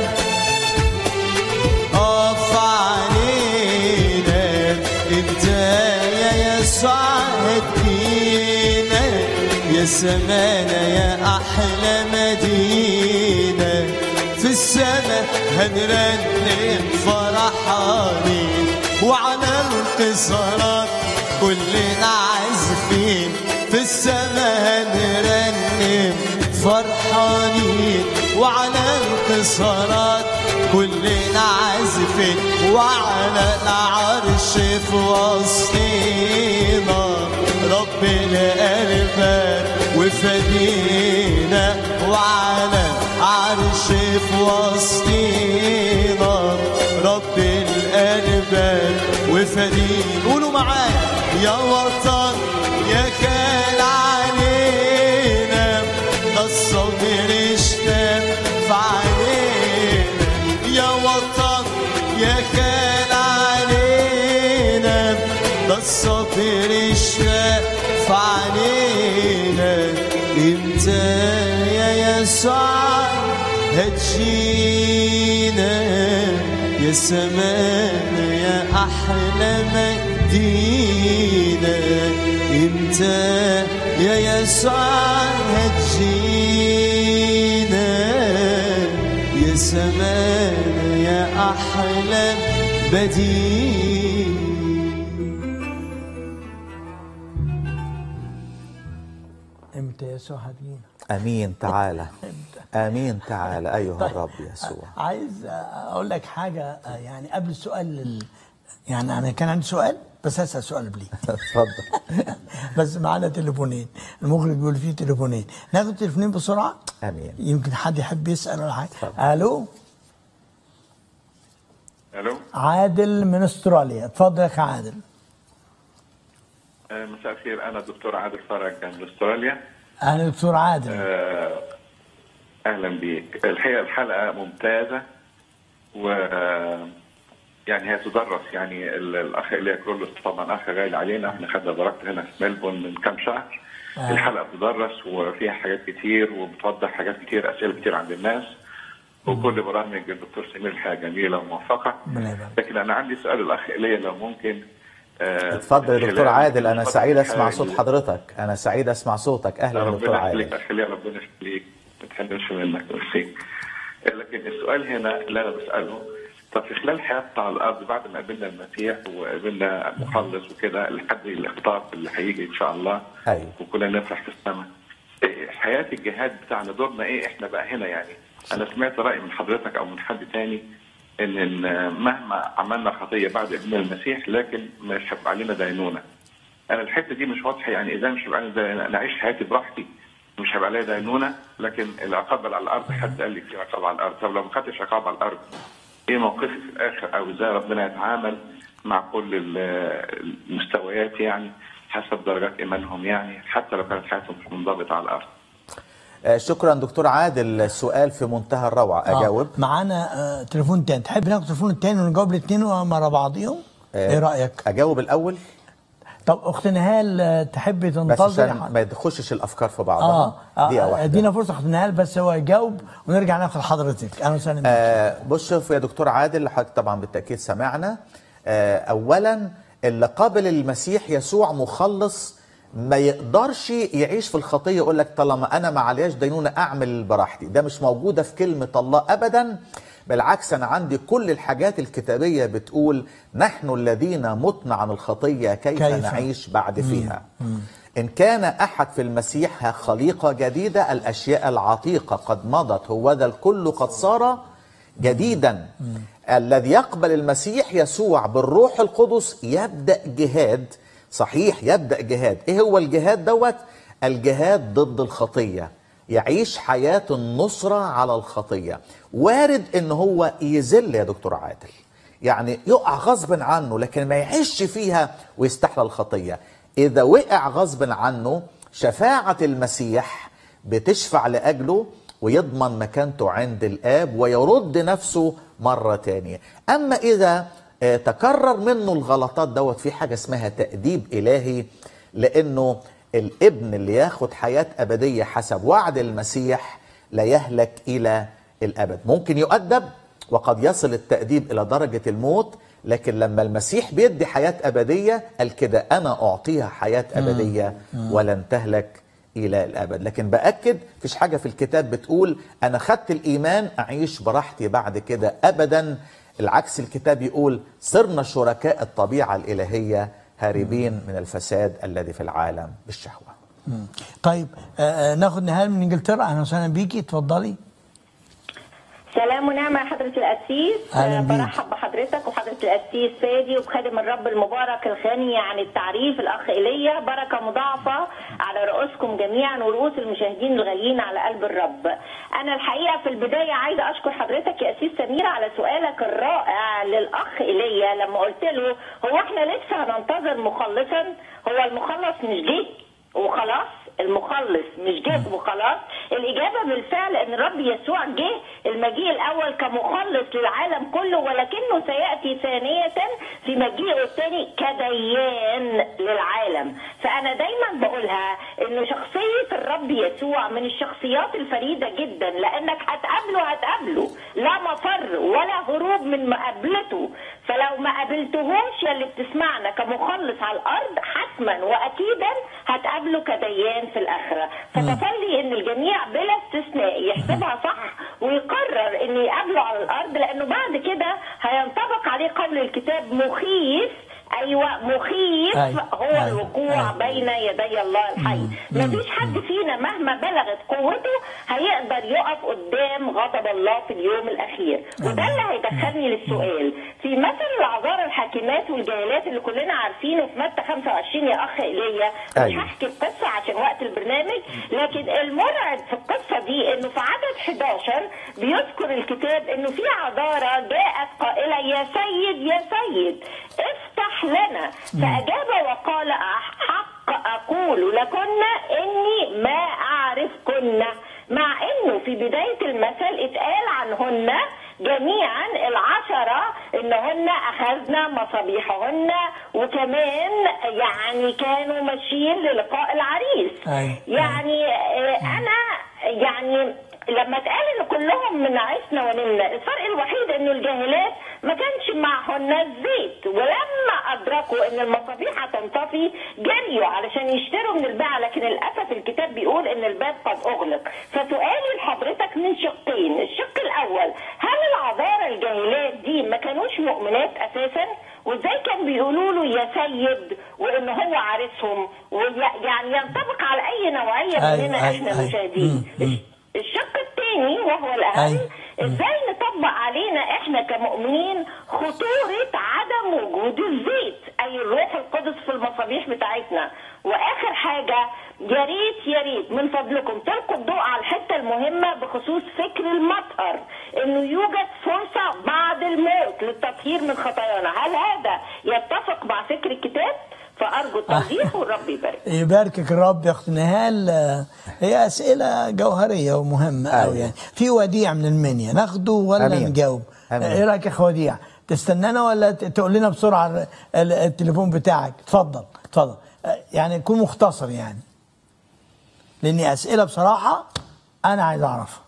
اقف علينا انت يا يسوع هدينا يا سمانا يا احلى مدينه في السماء هنرنم فرحانين وعلى الانتصارات كلنا عازفين في السماء هنرنم فرحانين وعلى الانتصارات كلنا عازفين وعلى العرش في وسطينا رب الألباب وفدينا وعلى العرش في وسطينا رب الألباب وفدينا قولوا معايا يا وطن يا خال علينا ده الصبر اشتاق في عينينا يا وطن يا خال علينا ده الصبر اشتاق في عينينا امتى يا يسوع هتجينا يا سمانا يا احلى مدينه امتى يا يسوع هتجينا يا سمانا يا احلى بديل امتى يسوع هتجينا امين تعالى امتى امين تعالى ايها الرب يسوع عايز اقول لك حاجه يعني قبل السؤال ال... يعني انا كان عندي سؤال بس هسال سؤال قبليه اتفضل بس معانا تليفونين المخرج بيقول فيه تليفونين ناخد تليفونين بسرعه امين يمكن حد يحب يسال ولا حاجه الو الو عادل من استراليا اتفضل يا اخي عادل آه، مساء الخير انا الدكتور عادل فرج من استراليا اهلا دكتور عادل آه، اهلا بيك الحقيقه الحلقه ممتازه و آه، يعني هي تدرس يعني ال- الاخ ايليا كرولوس طبعا اخ غالي علينا احنا خدنا درجته هنا في ملبون من كام شهر آه. الحلقه بتدرس وفيها حاجات كتير وبتوضح حاجات كتير اسئله كتير عند الناس وكل برامج الدكتور سمير الحقيقه جميله وموفقه ربنا يبارك. لكن انا عندي سؤال الاخ ايليا لو ممكن آه، اتفضل يا دكتور خلال عادل انا الفترة سعيد اسمع الحالية- صوت حضرتك انا سعيد اسمع صوتك اهلا دكتور ربنا يخليك عادل اخلي ربنا يخليك ما تحرمش منك ميرسي لكن السؤال هنا اللي انا بساله طب في خلال حياتنا على الارض بعد ما قابلنا المسيح وقابلنا المخلص وكده لحد الاختار اللي هيجي ان شاء الله أيوة. وكلنا نفرح في السماء إيه حياه الجهاد بتاعنا دورنا ايه احنا بقى هنا يعني انا سمعت راي من حضرتك او من حد تاني ان إن مهما عملنا خطيه بعد قابلنا المسيح لكن مش هيبقى علينا دينونه انا الحته دي مش واضحه يعني اذا مش هيبقى علينا انا اعيش حياتي براحتي مش هيبقى عليا دينونه لكن العقاب على الارض حد قال لي في عقاب على الارض طب لو ما خدتش عقاب على الارض ايه موقفي في الاخر او ازاي ربنا يتعامل مع كل ال- المستويات يعني حسب درجات ايمانهم يعني حتى لو كانت حياتهم مش منضبطه على الارض آه، شكرا دكتور عادل سؤال في منتهى الروعه اجاوب آه. معانا آه تليفون تاني تحب ناخد التليفون التاني ونجاوب الاثنين مع بعضيهم آه، ايه رايك اجاوب الاول طب اخت نهال آه، تحبي بس تنتظر عشان ما تخشش الافكار في بعضها اه, آه دقيقه واحده ادينا فرصه اخت نهال بس هو يجاوب ونرجع ناخد حضرتك اهلا وسهلا بيك. آه بص شوف يا دكتور عادل حضرتك طبعا بالتاكيد سمعنا آه اولا اللي قابل المسيح يسوع مخلص ما يقدرش يعيش في الخطيه يقول لك طالما انا ما علياش دينونه اعمل براحتي ده مش موجوده في كلمه الله ابدا بالعكس انا عندي كل الحاجات الكتابيه بتقول نحن الذين متنا عن الخطيه كيف, كيف؟ كيف نعيش بعد فيها إن كان أحد في المسيح خليقة جديدة الأشياء العتيقة قد مضت هو ذا الكل قد صار جديدا الذي يقبل المسيح يسوع بالروح القدس يبدأ جهاد صحيح يبدأ جهاد إيه هو الجهاد دوت الجهاد ضد الخطية يعيش حياة النصرة على الخطية وارد ان هو يذل يا دكتور عادل يعني يقع غصب عنه لكن ما يعيش فيها ويستحلى الخطية إذا وقع غصب عنه شفاعة المسيح بتشفع لأجله ويضمن مكانته عند الآب ويرد نفسه مرة تانية أما إذا آه، تكرر منه الغلطات دوت في حاجة اسمها تأديب إلهي لأنه الابن اللي ياخد حياة أبدية حسب وعد المسيح لا يهلك إلى الأبد ممكن يؤدب وقد يصل التأديب إلى درجة الموت لكن لما المسيح بيدي حياة أبدية قال كده أنا أعطيها حياة أبدية ولن تهلك إلى الأبد لكن بأكد فيش حاجة في الكتاب بتقول أنا خدت الإيمان أعيش براحتي بعد كده أبدا العكس الكتاب يقول صرنا شركاء الطبيعة الإلهية هاربين من الفساد الذي في العالم بالشهوة طيب آه آه، ناخد نهال من انجلترا اهلا وسهلا بيكي اتفضلي سلام ونعمة يا حضرة القسيس أهلا آه، بيك. برحب بحضرتك وحضرة القسيس فادي وبخادم الرب المبارك الغني عن التعريف الأخ إيليا بركة مضاعفة على رؤوسكم جميعا ورؤوس المشاهدين الغاليين على قلب الرب أنا الحقيقة في البداية عايزة أشكر حضرتك يا قسيس سمير على سؤالك الرائع للأخ إيليا لما قلت له هو احنا لسه هننتظر مخلصا هو المخلص مش جه وخلاص المخلص مش جه وخلاص الإجابة بالفعل أن الرب يسوع جه المجيء الأول كمخلص للعالم كله ولكنه سيأتي ثانية في مجيئه الثاني كديان للعالم فأنا دايما بقولها أن شخصية الرب يسوع من الشخصيات الفريدة جدا لأنك هتقابله هتقابله لا مفر ولا هروب من مقابلته فلو ما قابلتهوش يا اللي بتسمعنا كمخلص على الأرض حتما وأكيدا هتقابله كديان في الآخرة فتصلي أن الجميع بلا استثناء يحسبها صح ويقرر أن يقابله على الأرض لأنه بعد كده هينطبق عليه قول الكتاب يدي الله الحي مفيش حد فينا مهما بلغت قوته هيقدر يقف قدام غضب الله في اليوم الاخير وده اللي هيدخلني للسؤال في مثل العذار الحاكمات والجاهلات اللي كلنا عارفينه في متى 25 يا اخ ايليا مش أيوة. هحكي القصه عشان وقت البرنامج لكن المرعب في القصه دي انه في عدد 11 بيذكر الكتاب انه في عذاره جاءت قائله يا سيد يا سيد افتح لنا فاجاب وقال احق اقول لكن اني ما اعرفكن مع انه في بدايه المثل اتقال عنهن جميعا العشرة انهن اخذنا مصابيحهن وكمان يعني كانوا ماشيين للقاء العريس أي. يعني آه، انا يعني لما اتقال ان كلهم من عشنا ونمنا الفرق الوحيد انه الجاهلات ما كانش معهن الزيت ولما ادركوا ان المصابيح هتنطفي جريوا علشان يشتروا من الباعة لكن للاسف الكتاب بيقول ان الباب قد اغلق فسؤالي لحضرتك من شقين الشق الاول هل العذارى الجاهلات دي ما كانوش مؤمنات اساسا وازاي كان بيقولوا له يا سيد وان هو عارسهم ويعني ينطبق على اي نوعيه أي- مننا أي- احنا أي. المشاهدين مم، مم. الشق الثاني وهو الاهم أي. ازاي نطبق علينا احنا كمؤمنين خطوره عدم وجود الزيت اي الروح القدس في المصابيح بتاعتنا واخر حاجه يا ريت يا ريت من فضلكم تلقوا الضوء على الحته المهمه بخصوص فكر المطهر انه يوجد فرصه بعد الموت للتطهير من خطايانا هل هذا يتفق مع فكر الكتاب فارجو التوضيح والرب يبارك يباركك الرب يا اخت نهال آه، هي اسئله جوهريه ومهمه قوي أيوة. يعني في وديع من المنيا ناخده ولا أمين. نجاوب أمين. ايه رايك يا اخ وديع تستنانا ولا ت- تقول لنا بسرعه ال- ال- التليفون بتاعك اتفضل اتفضل آه، يعني يكون مختصر يعني لاني اسئله بصراحه انا عايز اعرفها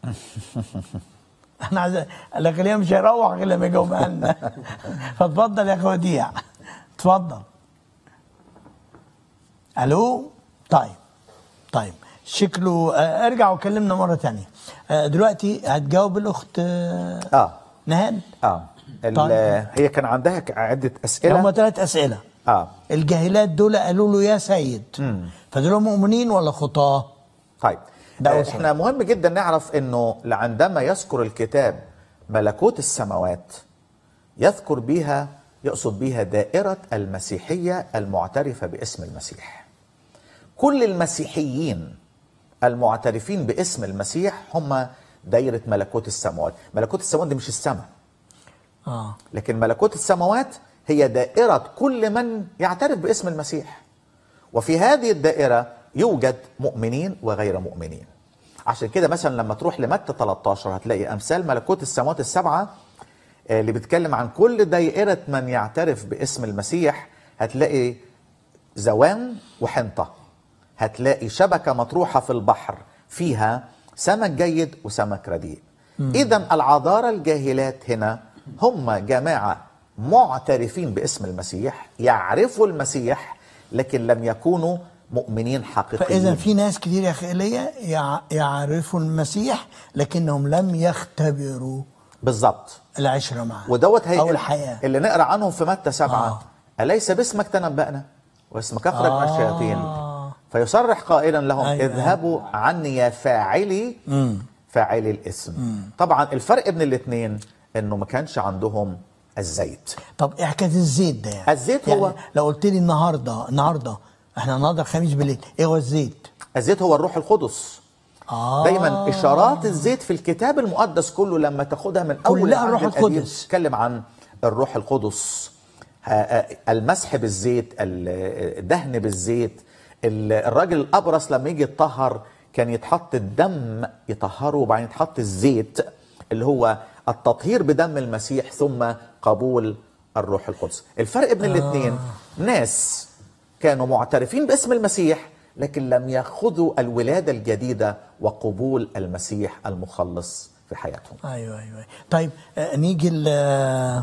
انا عايز لكن هي مش هيروح غير لما يجاوبها لنا فاتفضل يا اخ وديع اتفضل الو طيب طيب شكله آه، ارجع وكلمنا مره تانية آه، دلوقتي هتجاوب الاخت آه، اه نهال اه ال- طيب. هي كان عندها ك- عده هم اسئله ثلاث اسئله اه الجاهلات دول قالوا له يا سيد فدول مؤمنين ولا خطاه طيب ده آه، أول احنا مهم جدا نعرف انه عندما يذكر الكتاب ملكوت السماوات يذكر بها يقصد بها دائرة المسيحية المعترفة باسم المسيح كل المسيحيين المعترفين باسم المسيح هم دائرة ملكوت السماوات ملكوت السماوات دي مش السماء اه لكن ملكوت السماوات هي دائرة كل من يعترف باسم المسيح وفي هذه الدائرة يوجد مؤمنين وغير مؤمنين عشان كده مثلا لما تروح لمتى 13 هتلاقي أمثال ملكوت السماوات السبعة آه، اللي بيتكلم عن كل دائرة من يعترف باسم المسيح هتلاقي زوان وحنطة هتلاقي شبكة مطروحة في البحر فيها سمك جيد وسمك رديء إذا العذارى الجاهلات هنا هم جماعة معترفين باسم المسيح يعرفوا المسيح لكن لم يكونوا مؤمنين حقيقيين فاذا في ناس كتير يا اخي ايليا يع- يعرفوا المسيح لكنهم لم يختبروا بالظبط العشره معه ودوت هي او الحياه اللي نقرا عنهم في متى سبعة آه. أليس باسمك تنبأنا واسمك أخرج آه. من الشياطين فيصرح قائلا لهم أيوة. اذهبوا عني يا فاعلي فاعلي الاسم طبعا الفرق بين الاثنين انه ما كانش عندهم الزيت طب ايه حكايه الزيت ده يعني الزيت يعني هو- لو قلت لي النهارده النهارده احنا النهارده الخميس بالليل ايه هو الزيت؟ الزيت هو الروح القدس اه دايما اشارات الزيت في الكتاب المقدس كله لما تاخدها من اول كلها العهد الروح القديم القدس. تتكلم عن الروح القدس ه- آه، المسح بالزيت ال- الدهن بالزيت ال- الراجل الابرص لما يجي يتطهر كان يتحط الدم يطهره وبعدين يتحط الزيت اللي هو التطهير بدم المسيح ثم قبول الروح القدس الفرق بين الاثنين ناس كانوا معترفين باسم المسيح لكن لم ياخذوا الولاده الجديده وقبول المسيح المخلص في حياتهم ايوه ايوه طيب آه، نيجي ل آه،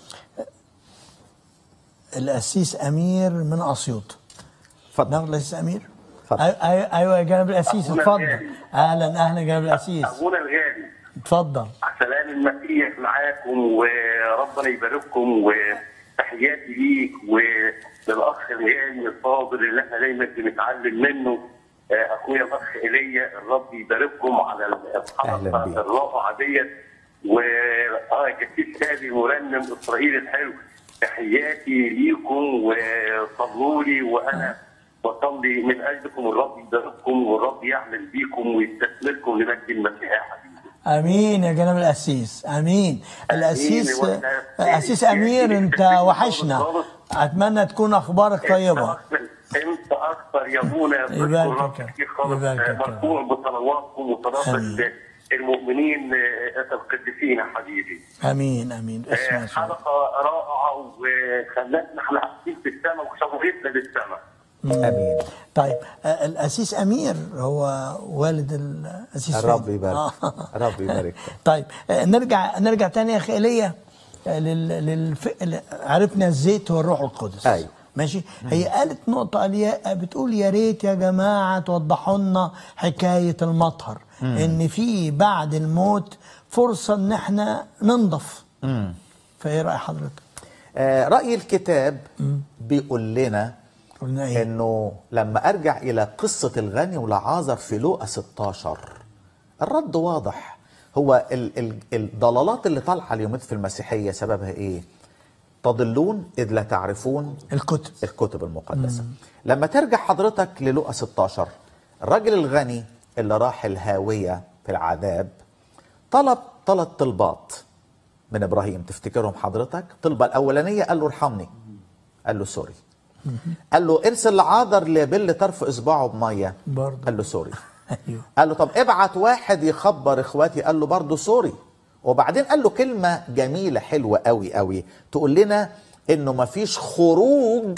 القسيس امير من اسيوط اتفضل ناخد القسيس امير اتفضل. أيوة- ايوه ايوه يا جناب القسيس أبونا اتفضل الغالي. اهلا اهلا يا جناب القسيس ابونا الغالي اتفضل سلام المسيح معاكم وربنا يبارككم و... تحياتي ليك وللاخ الغالي الفاضل اللي احنا دايما بنتعلم منه آه، اخويا الاخ ايليا الرب يبارككم على أهلاً الحلقه بيك. الرائعه ديت و اه كتير سادي مرنم اسرائيل الحلو تحياتي ليكم وصلوا لي وانا بصلي من اجلكم الرب يبارككم والرب يعمل بيكم ويستثمركم لمجد المسيح يا حبيبي امين يا جناب القسيس امين القسيس وإحنا- القسيس امير انت وحشنا اتمنى تكون اخبارك طيبه انت اكثر يا ابونا يا يبارك بشكر الرب فيك. كتير خالص يبارك فيك. مرفوع بصلواتكم وصلاه آمين. المؤمنين آه، القديسين يا حبيبي امين امين اسمع آه، يسوع حلقه رائعه وخلتنا احنا حاسين في السماء وشوقتنا للسماء امين طيب آه، القسيس امير هو والد القسيس الرب فادي. يبارك آه. الرب يبارك طيب آه، نرجع نرجع تاني يا اخي ايليا آه، لل... للف... ل- عرفنا الزيت والروح القدس أيوة. ماشي هي قالت نقطة قال يا بتقول يا ريت يا جماعة توضحوا لنا حكاية المطهر إن في بعد الموت فرصة إن إحنا ننضف فإيه رأي حضرتك؟ آه راي الكتاب بيقول لنا قلنا إيه؟ انه لما ارجع الى قصه الغني ولعازر في لوقا 16 الرد واضح هو ال ال الضلالات اللي طالعه اليومين في المسيحيه سببها ايه؟ تضلون اذ لا تعرفون الكتب الكتب المقدسه لما ترجع حضرتك للوقا 16 الراجل الغني اللي راح الهاويه في العذاب طلب ثلاث طلبات من ابراهيم تفتكرهم حضرتك الطلبه الاولانيه قال له ارحمني قال له سوري قال له ارسل لعاذر ليبل طرف اصبعه بميه برضه. قال له سوري أيوه قال له طب ابعت واحد يخبر اخواتي قال له برضه سوري وبعدين قال له كلمه جميله حلوه قوي قوي تقول لنا انه مفيش خروج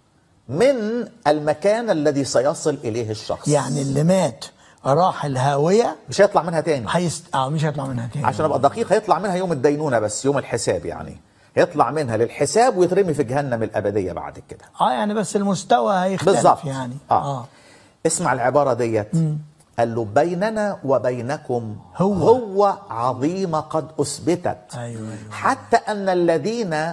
من المكان الذي سيصل اليه الشخص يعني اللي مات راح الهاوية مش هيطلع منها تاني هيست... اه مش هيطلع منها تاني عشان ابقى دقيق هيطلع منها يوم الدينونه بس يوم الحساب يعني هيطلع منها للحساب ويترمي في جهنم الابديه بعد كده اه يعني بس المستوى هيختلف بالظبط يعني آه. اسمع العباره ديت قال له بيننا وبينكم هو. هو عظيمه قد اثبتت أيوة، أيوة. حتى ان الذين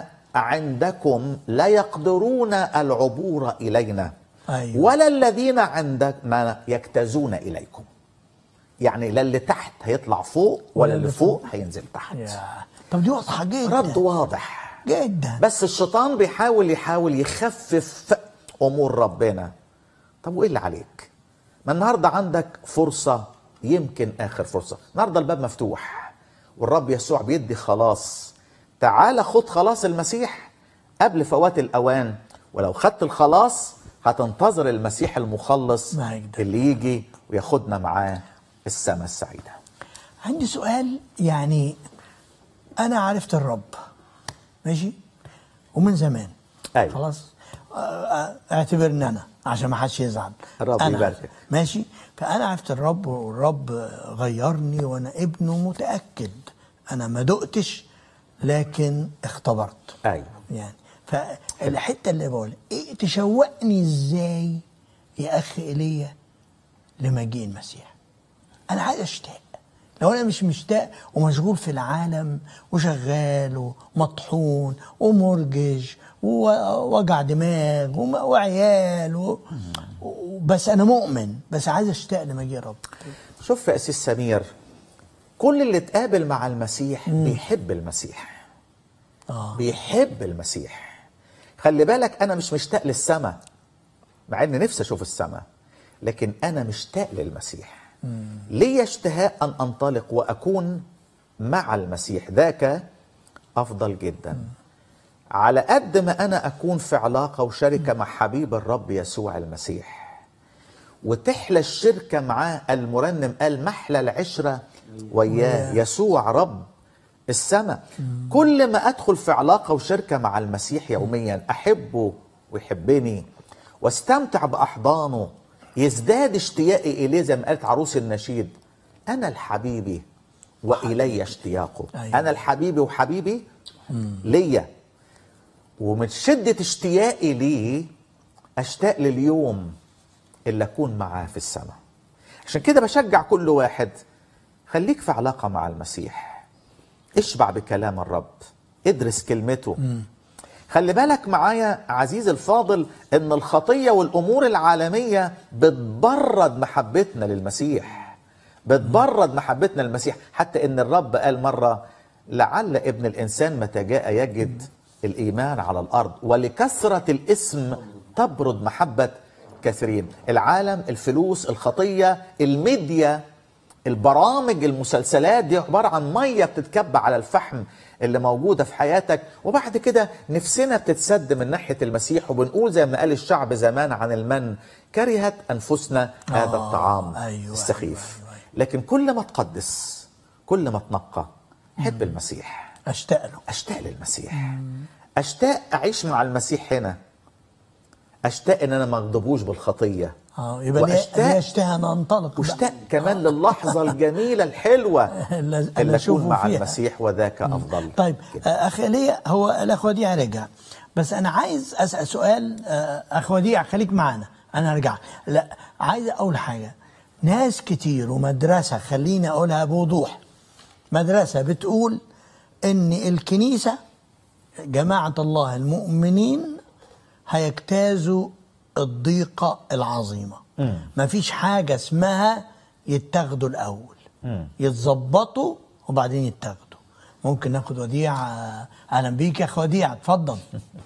عندكم لا يقدرون العبور الينا أيوة. ولا الذين عندنا يجتازون اليكم يعني لا اللي تحت هيطلع فوق ولا اللي فوق هينزل تحت يا طب دي واضحة جدا رد واضح جدا بس الشيطان بيحاول يحاول يخفف امور ربنا طب وايه اللي عليك ما النهارده عندك فرصه يمكن اخر فرصه النهارده الباب مفتوح والرب يسوع بيدي خلاص تعال خد خلاص المسيح قبل فوات الاوان ولو خدت الخلاص هتنتظر المسيح المخلص معاك ده. اللي يجي وياخدنا معاه السماء السعيده عندي سؤال يعني انا عرفت الرب ماشي ومن زمان أيوة. خلاص آه، آه، اعتبرني انا عشان ما حدش يزعل الرب أنا يباركك. ماشي فانا عرفت الرب والرب غيرني وانا ابنه متاكد انا ما دقتش لكن اختبرت ايوه يعني فالحته اللي بقول ايه تشوقني ازاي يا اخي ايليا لمجيء المسيح انا عايز اشتاق لو انا مش مشتاق ومشغول في العالم وشغال ومطحون ومرجج ووجع دماغ وم- وعيال و... و- بس انا مؤمن بس عايز اشتاق لمجيء رب شوف يا أسيس سمير كل اللي اتقابل مع المسيح بيحب المسيح اه بيحب المسيح خلي بالك أنا مش مشتاق للسماء مع إن نفسي أشوف السماء لكن أنا مشتاق للمسيح لي اشتهاء أن أنطلق وأكون مع المسيح ذاك أفضل جدا على قد ما أنا أكون في علاقة وشركة مع حبيب الرب يسوع المسيح وتحلى الشركة معاه المرنم قال محلى العشرة وياه يسوع رب السماء كل ما أدخل في علاقة وشركة مع المسيح يوميا أحبه ويحبني واستمتع بأحضانه يزداد اشتياقي إليه زي ما قالت عروس النشيد أنا الحبيبي وإلي اشتياقه أيوة. أنا الحبيبي وحبيبي ليا ومن شدة اشتياقي ليه أشتاق لليوم اللي أكون معاه في السماء عشان كده بشجع كل واحد خليك في علاقة مع المسيح اشبع بكلام الرب ادرس كلمته خلي بالك معايا عزيزي الفاضل ان الخطيه والامور العالميه بتبرد محبتنا للمسيح بتبرد محبتنا للمسيح حتى ان الرب قال مره لعل ابن الانسان متى جاء يجد الايمان على الارض ولكثره الاسم تبرد محبه كثيرين العالم الفلوس الخطيه الميديا البرامج المسلسلات دي عبارة عن مية بتتكب على الفحم اللي موجودة في حياتك وبعد كده نفسنا بتتسد من ناحية المسيح وبنقول زي ما قال الشعب زمان عن المن كرهت أنفسنا هذا آه، الطعام أيوة، السخيف أيوة، أيوة. لكن كل ما تقدس كل ما تنقى حب المسيح اشتاق له اشتاق للمسيح اشتاق اعيش مع المسيح هنا اشتاق ان انا ما اغضبوش بالخطيه اه يبقى ليه وأشتاق- ليه اشتهى ننطلق بقى. واشتاق كمان للحظه الجميله الحلوه اللي- اللي اللي أشوفه اكون مع فيها. المسيح وذاك افضل طيب كده. آه، اخ ليه هو الاخ وديع رجع بس انا عايز اسال سؤال آه، اخ وديع خليك معانا انا هرجع لا عايز اقول حاجه ناس كتير ومدرسه خليني اقولها بوضوح مدرسه بتقول ان الكنيسه جماعه الله المؤمنين هيجتازوا الضيقه العظيمه مفيش حاجه اسمها يتاخدوا الاول يتظبطوا وبعدين يتاخدوا ممكن ناخد وديع آه، اهلا بيك يا اخ وديع اتفضل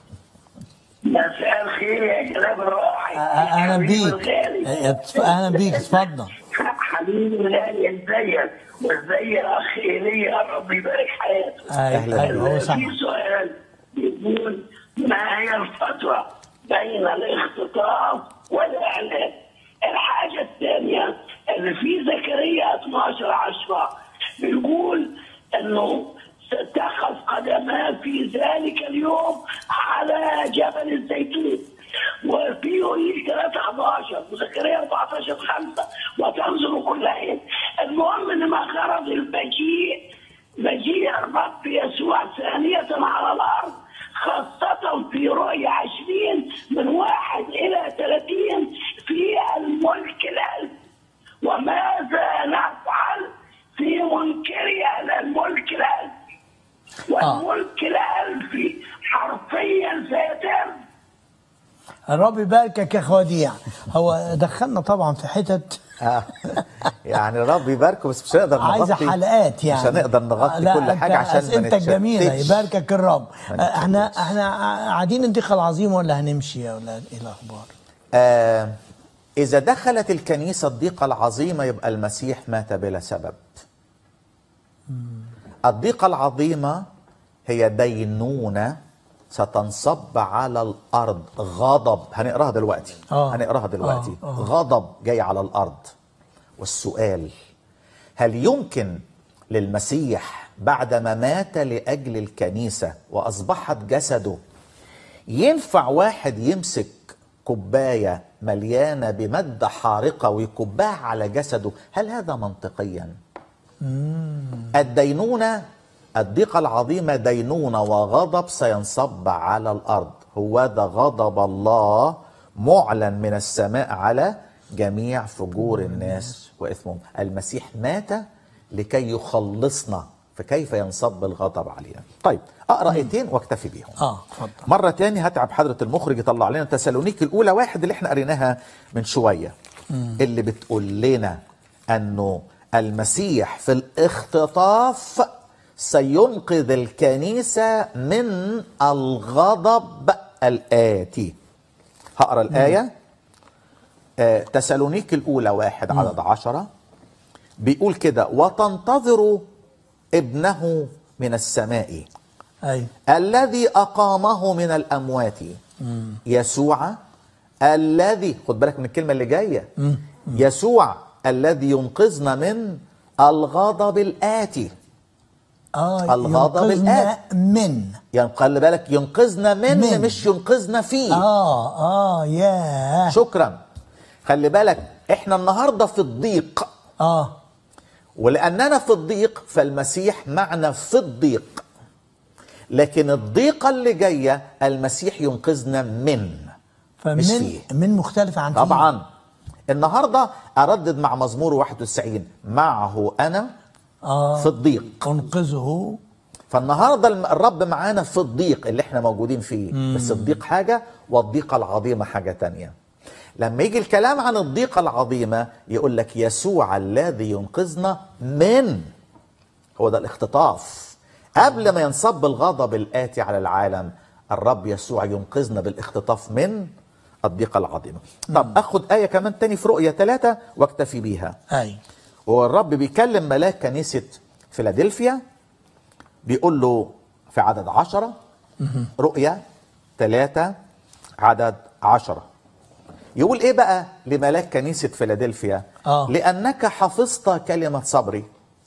مساء الخير يا جناب الراعي آه، اهلا حبيبي بيك الغالي. آه، اتف- اهلا بيك اتفضل حبيبي الغالي ازيك وازاي الاخ ايليا ربي يبارك حياته أهلا. أيوة، هو سامع. في سؤال بيقول ما هي الفترة بين الاختطاف والإعلان الحاجة الثانية اللي في زكريا 12 10 بيقول انه ستخف قدماه في ذلك اليوم على جبل الزيتون وفي يوئيل 3 11 وزكريا 14 5 وتنظر كل عين المهم ان ما خرج المجيء مجيء الرب يسوع ثانية على الأرض خاصة في رؤية 20 من واحد إلى 30 في الملك الألف وماذا نفعل في منكري على الملك الألف والملك الألف حرفيا سيتم الرب يباركك يا اخ وديع هو دخلنا طبعا في حتت آه. يعني رب يباركه بس مش هنقدر نغطي عايزه حلقات يعني مش هنقدر نغطي لا، كل أنت حاجه عشان ما اسئلتك جميله نتشتتش. يباركك الرب ما آه، احنا نتشتتش. احنا قاعدين الضيقه العظيمه ولا هنمشي يا اولاد ايه الاخبار آه إذا دخلت الكنيسة الضيقة العظيمة يبقى المسيح مات بلا سبب الضيقة العظيمة هي دينونة ستنصب على الأرض غضب هنقراها دلوقتي آه. هنقراها دلوقتي آه، آه. غضب جاي على الأرض والسؤال هل يمكن للمسيح بعدما مات لأجل الكنيسة وأصبحت جسده ينفع واحد يمسك كوباية مليانة بمادة حارقة ويكبها على جسده هل هذا منطقيا الدينونة الضيقة العظيمة دينونة وغضب سينصب على الأرض هو ذا غضب الله معلن من السماء على جميع فجور الناس وإثمهم المسيح مات لكي يخلصنا فكيف ينصب الغضب علينا طيب أقرأ آيتين واكتفي بيهم اه اتفضل مرة تاني هتعب حضرة المخرج يطلع لنا تسالونيك الأولى واحد اللي احنا قريناها من شوية اللي بتقول لنا أنه المسيح في الاختطاف سينقذ الكنيسة من الغضب الآتي هقرأ الآية آه تسالونيك الأولى واحد عدد عشرة بيقول كده وتنتظر ابنه من السماء ايوه الذي أقامه من الأموات يسوع الذي خد بالك من الكلمة اللي جاية يسوع الذي ينقذنا من الغضب الآتي اه الغضب ينقذنا الآتي. من يعني خلي بالك ينقذنا من, من. مش ينقذنا فيه اه اه ياه شكرا خلي بالك احنا النهارده في الضيق اه ولأننا في الضيق فالمسيح معنا في الضيق لكن الضيقة اللي جاية المسيح ينقذنا من مش فمن فيه. من مختلفه عن فيه. طبعا النهاردة أردد مع مزمور 91 معه أنا اه في الضيق انقذه فالنهارده الم- الرب معانا في الضيق اللي احنا موجودين فيه بس الضيق حاجه والضيقه العظيمه حاجه تانية لما يجي الكلام عن الضيقه العظيمه يقول لك يسوع الذي ينقذنا من هو ده الاختطاف قبل ما ينصب الغضب الآتي على العالم الرب يسوع ينقذنا بالاختطاف من الضيقة العظيمة طب أخد آية كمان تاني في رؤية ثلاثة واكتفي بيها اي والرب بيكلم ملاك كنيسة فيلادلفيا بيقول له في عدد عشرة رؤية ثلاثة عدد عشرة يقول ايه بقى لملاك كنيسة فيلادلفيا آه. لأنك حفظت كلمة صبري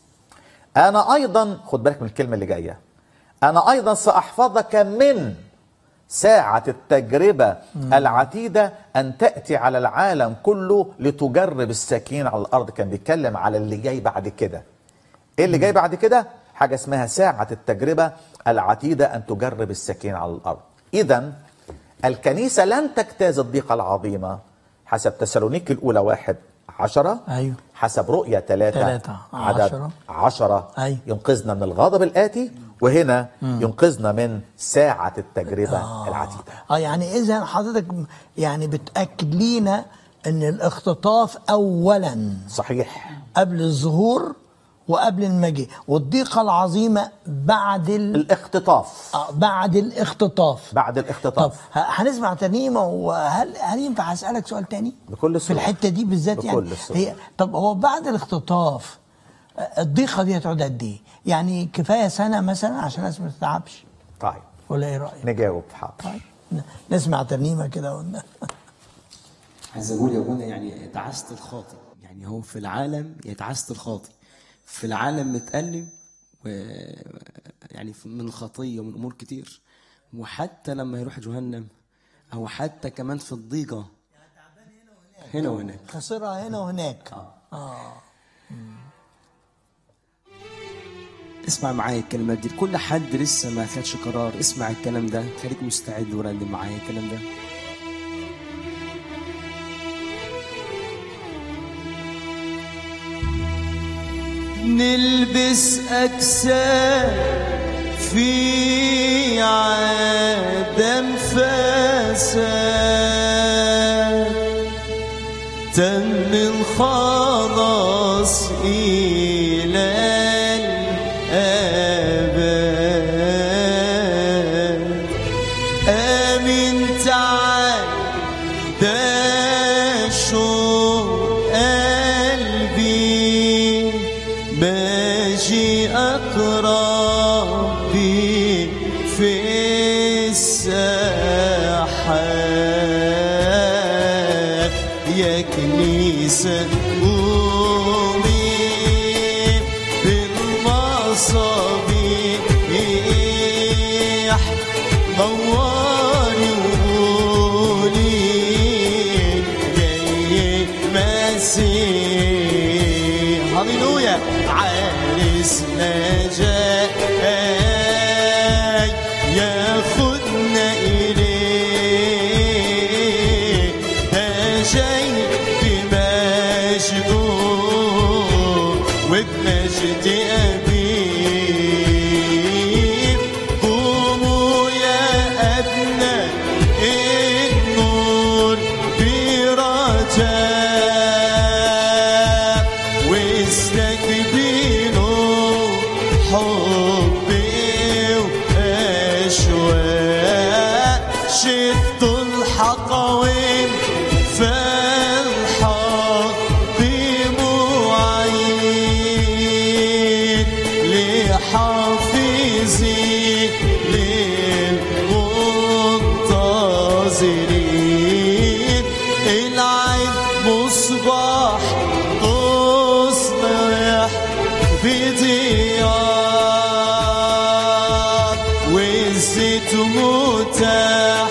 أنا أيضا خد بالك من الكلمة اللي جاية أنا أيضا سأحفظك من ساعة التجربة العتيدة أن تأتي على العالم كله لتجرب السكين على الأرض كان بيتكلم على اللي جاي بعد كده إيه اللي جاي بعد كده؟ حاجة اسمها ساعة التجربة العتيدة أن تجرب السكين على الأرض إذا الكنيسة لن تجتاز الضيقة العظيمة حسب تسالونيك الأولى واحد عشرة أيوه. حسب رؤية ثلاثة ثلاثة، عدد عشرة. عشرة أيوه. ينقذنا من الغضب الآتي وهنا ينقذنا من ساعة التجربة العتيدة اه يعني اذا حضرتك يعني بتاكد لينا ان الاختطاف اولا صحيح قبل الظهور وقبل المجيء والضيقه العظيمه بعد ال... الاختطاف آه، بعد الاختطاف بعد طب الاختطاف ه- هنسمع ترنيمه وهل هل ينفع اسالك سؤال تاني؟ بكل في سرور. الحته دي بالذات يعني بكل سرور. هي طب هو بعد الاختطاف آه، الضيقه دي هتقعد قد ايه؟ يعني كفايه سنه مثلا عشان الناس ما تتعبش طيب ولا ايه رايك؟ نجاوب حاضر طيب ن- نسمع ترنيمه كده ون... عايز اقول يا ابونا يعني دعست الخاطئ يعني هو في العالم يدعست الخاطئ في العالم متألم و يعني في- من الخطيه ومن امور كتير وحتى لما يروح جهنم او حتى كمان في الضيقه هنا وهناك خسرها هنا وهناك اسمع معايا الكلمات دي كل حد لسه ما خدش قرار اسمع الكلام ده خليك مستعد ورنم معايا الكلام ده نلبس أجسام في عدم فساد تم الخلاص إلى الأبد آمين تعال ده شوق قلبي ماشي أقربي في الساحات يا كنيسة قومي بالمصابيح نوري وقولي جاي مسيح هللويا عرسنا جاي ياخدنا إليه ده جاي بمجده وبمجد أبيه قوموا يا أبناء النور برجاء واستكبروا حبي وأشواق شدوا الحقوين فالحق معين لحافظي للمنتظرين العين مصباح تصبح بضياء والزيت متاح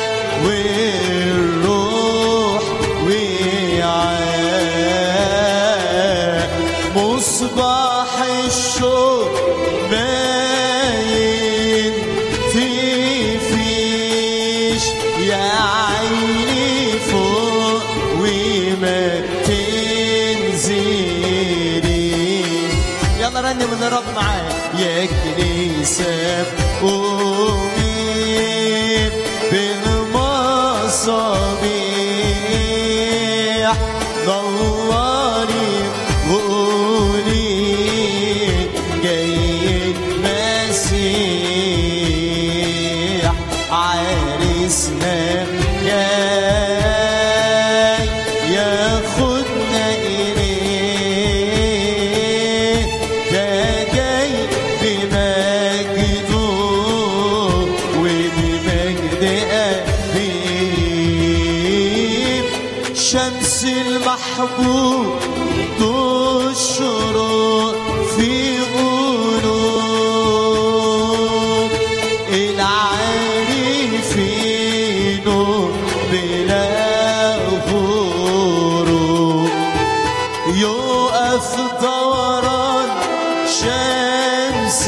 والروح وعاء مصباح الشوق باين في فيش يا عيني فوق وما تنزلي يلا رنم من الرب معايا يا كنيسة قومي بالمصابيح نوري وقولي جاي المسيح عريسنا جاي ياخدنا إليه ده جاي بمجده وبمجد أبيه شمس المحبوب تشرق في قلوب العارفين بلا غروب يقف دوران شمس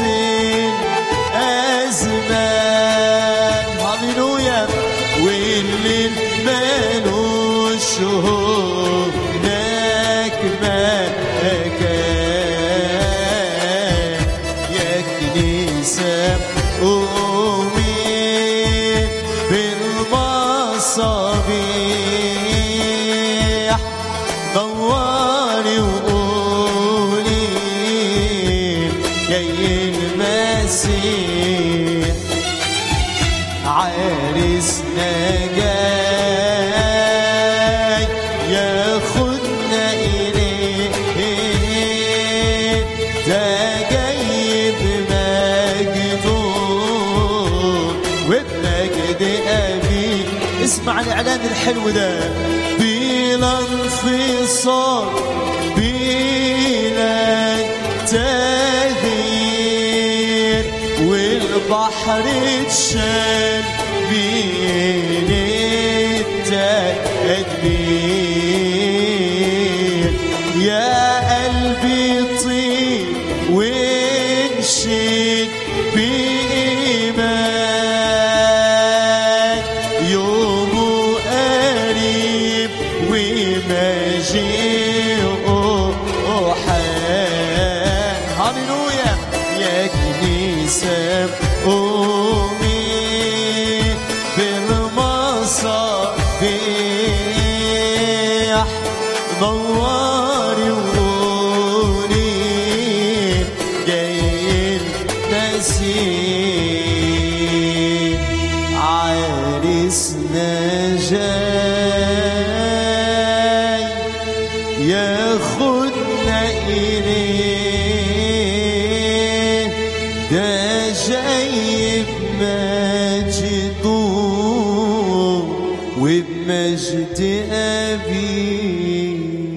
الأزمان هللويا والليل مالوش هناك مكان يا كنيسة قومي بالمصابيح نوري وقولي جاي المسيح عريسنا جاي ياخدنا إليه ده جاي بمجده وبمجد أبيه اسمع الإعلان الحلو ده بلا انفصال بلا تغيير والبحر اتشال بين التدبير يا قلبي طيب وانشد بإيمان يومه قريب ومجيئه حان هللويا يا كنيسة قومي بالمصابيح نوري وقولي جاي المسيح عريسنا جاي ياخدنا إليه ده جاي بمجده وبمجد أبيه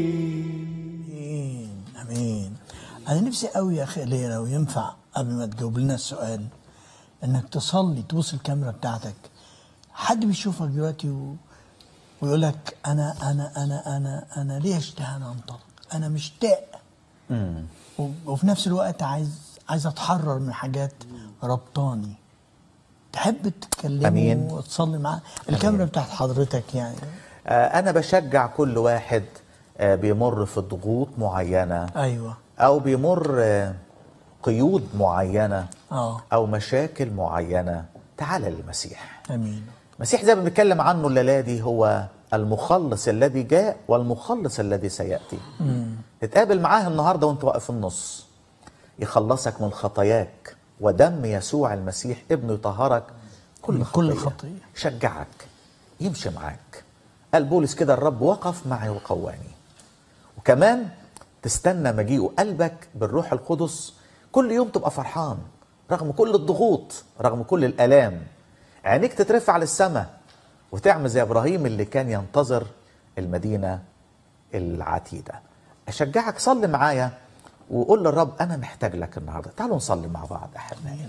امين امين انا نفسي قوي يا اخي ليه لو ينفع قبل ما تجاوب لنا السؤال انك تصلي تبص الكاميرا بتاعتك حد بيشوفك دلوقتي و... ويقول لك انا انا انا انا انا ليه اشتهى ان انطلق انا مشتاق و... وفي نفس الوقت عايز عايز اتحرر من حاجات ربطاني تحب تتكلمه أمين. وتصلي معاه الكاميرا بتاعت حضرتك يعني آه، أنا بشجع كل واحد آه، بيمر في ضغوط معينة ايوه أو بيمر آه، قيود معينة اه أو مشاكل معينة تعال للمسيح امين المسيح زي ما بنتكلم عنه الليلة دي هو المخلص الذي جاء والمخلص الذي سيأتي تتقابل معاه النهاردة وانت واقف في النص يخلصك من خطاياك ودم يسوع المسيح ابنه يطهرك كل من خطية. كل خطية. يشجعك يمشي معاك قال بولس كده الرب وقف معي وقواني وكمان تستنى مجيئه قلبك بالروح القدس كل يوم تبقى فرحان رغم كل الضغوط رغم كل الآلام عينيك تترفع للسماء وتعمل زي إبراهيم اللي كان ينتظر المدينة العتيدة أشجعك صلي معايا وقول للرب أنا محتاج لك النهاردة تعالوا نصلي مع بعض أحبائي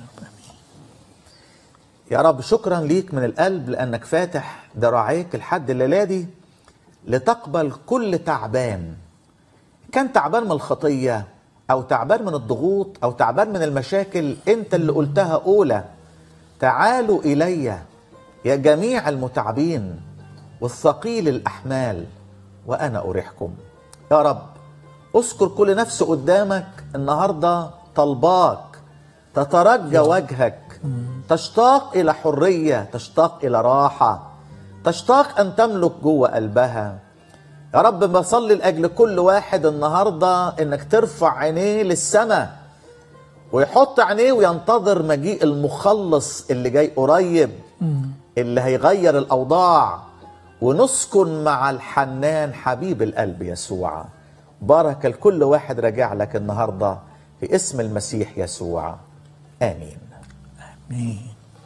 يا رب شكرا ليك من القلب لأنك فاتح ذراعيك لحد الليلة دي لتقبل كل تعبان كان تعبان من الخطية أو تعبان من الضغوط أو تعبان من المشاكل أنت اللي قلتها أولى تعالوا إلي يا جميع المتعبين والثقيل الأحمال وأنا أريحكم يا رب اذكر كل نفس قدامك النهاردة طلباك تترجى وجهك تشتاق الى حريه تشتاق الى راحه تشتاق ان تملك جوه قلبها يا رب بصلي لاجل كل واحد النهارده انك ترفع عينيه للسماء ويحط عينيه وينتظر مجيء المخلص اللي جاي قريب اللي هيغير الاوضاع ونسكن مع الحنان حبيب القلب يسوع بارك لكل واحد راجع لك النهارده في اسم المسيح يسوع امين امين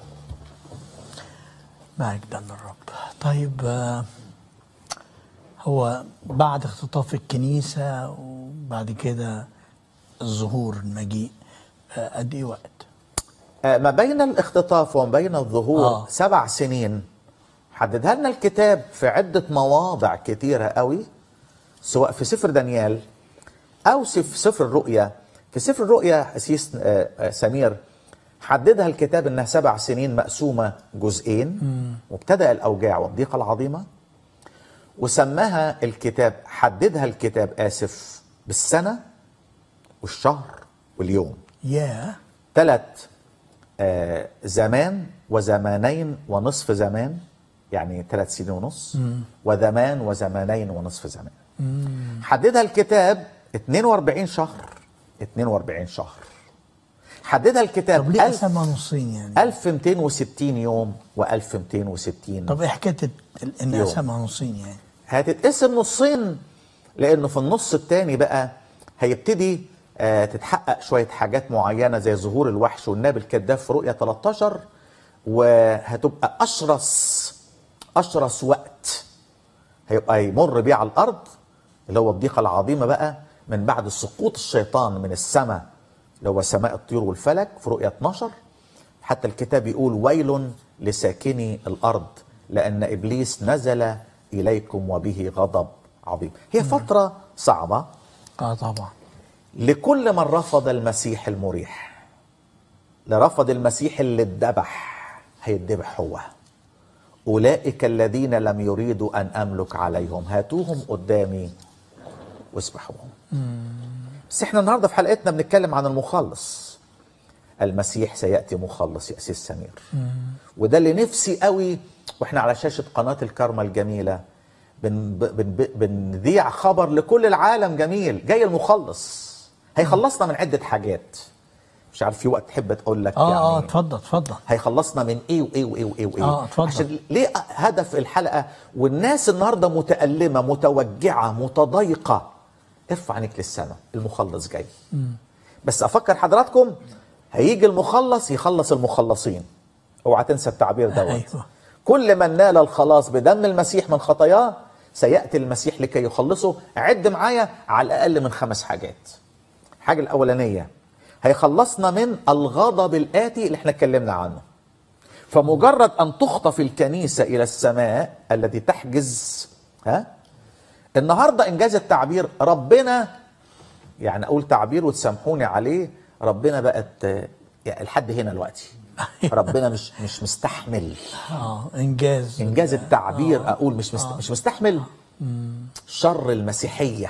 مجدا للرب طيب آه، هو بعد اختطاف الكنيسة وبعد كده الظهور المجيء آه، قد ايه وقت؟ آه، ما بين الاختطاف وما بين الظهور آه. سبع سنين حددها لنا الكتاب في عدة مواضع كتيرة قوي سواء في سفر دانيال أو في سفر الرؤيا في سفر الرؤيا أسيس آه، آه، سمير حددها الكتاب انها سبع سنين مقسومه جزئين وابتدا الاوجاع والضيقه العظيمه وسماها الكتاب حددها الكتاب اسف بالسنه والشهر واليوم يا ثلاث آه زمان وزمانين ونصف زمان يعني ثلاث سنين ونص وزمان وزمانين ونصف زمان حددها الكتاب 42 شهر 42 شهر حددها الكتاب طب ليه ألف- قسمها نصين يعني؟ 1260 يوم و1260 طب ايه حكايه ال- ان يوم. قسمها نصين يعني؟ هتتقسم نصين لانه في النص الثاني بقى هيبتدي آه تتحقق شويه حاجات معينه زي ظهور الوحش والنبي الكذاب في رؤيه 13 وهتبقى اشرس اشرس وقت هيبقى يمر بيه على الارض اللي هو الضيقه العظيمه بقى من بعد سقوط الشيطان من السماء اللي هو سماء الطيور والفلك في رؤيه 12 حتى الكتاب يقول ويل لساكني الارض لان ابليس نزل اليكم وبه غضب عظيم هي فتره صعبه اه طبعا لكل من رفض المسيح المريح لرفض المسيح اللي اتذبح هيتذبح هو أولئك الذين لم يريدوا أن أملك عليهم هاتوهم قدامي واسبحوهم بس احنا النهاردة في حلقتنا بنتكلم عن المخلص المسيح سيأتي مخلص يا أسيس سمير وده اللي نفسي قوي واحنا على شاشة قناة الكرمة الجميلة بن بن بنذيع خبر لكل العالم جميل جاي المخلص هيخلصنا من عدة حاجات مش عارف في وقت تحب تقول لك اه يعني اه اتفضل اتفضل هيخلصنا من ايه وايه وايه وايه وايه آه، اتفضل. عشان ليه هدف الحلقه والناس النهارده متالمه متوجعه متضايقه ارفع عينيك للسماء المخلص جاي بس افكر حضراتكم هيجي المخلص يخلص المخلصين اوعى تنسى التعبير دوت أيوة. كل من نال الخلاص بدم المسيح من خطاياه سياتي المسيح لكي يخلصه عد معايا على الاقل من خمس حاجات الحاجه الاولانيه هيخلصنا من الغضب الاتي اللي احنا اتكلمنا عنه فمجرد ان تخطف الكنيسه الى السماء التي تحجز ها النهارده انجاز التعبير ربنا يعني اقول تعبير وتسامحوني عليه ربنا بقت آه، يعني لحد هنا دلوقتي ربنا مش مش مستحمل اه انجاز انجاز التعبير اقول مش مست... مش مستحمل شر المسيحيه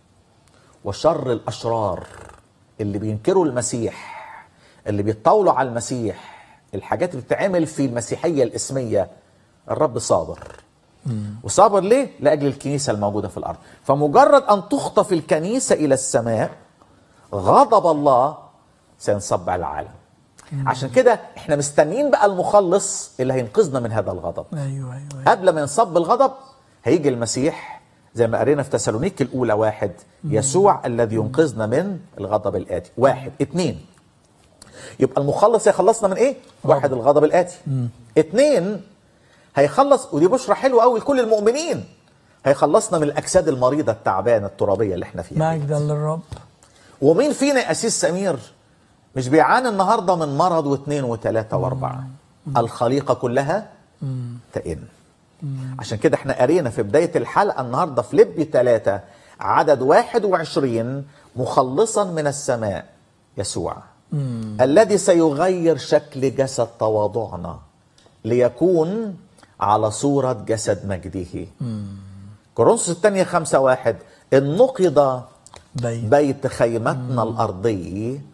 وشر الاشرار اللي بينكروا المسيح اللي بيتطاولوا على المسيح الحاجات اللي بتتعمل في المسيحيه الاسميه الرب صابر وصابر ليه؟ لاجل الكنيسه الموجوده في الارض فمجرد ان تخطف الكنيسه الى السماء غضب الله سينصب على العالم عشان كده احنا مستنيين بقى المخلص اللي هينقذنا من هذا الغضب ايوه ايوه, أيوة. قبل ما ينصب الغضب هيجي المسيح زي ما قرينا في تسالونيك الاولى واحد يسوع الذي ينقذنا من الغضب الاتي واحد اتنين يبقى المخلص هيخلصنا من ايه واحد الغضب الاتي اتنين هيخلص ودي بشرى حلوه قوي لكل المؤمنين هيخلصنا من الاجساد المريضه التعبانه الترابيه اللي احنا فيها مجدا للرب ومين فينا يا اسيس سمير مش بيعاني النهارده من مرض واثنين وثلاثه واربعه الخليقه كلها تئن عشان كده احنا قرينا في بدايه الحلقه النهارده في لب ثلاثه عدد 21 مخلصا من السماء يسوع الذي سيغير شكل جسد تواضعنا ليكون على صورة جسد مجده كورنثوس الثانية خمسة واحد إن نقض بيت بيت خيمتنا الأرضي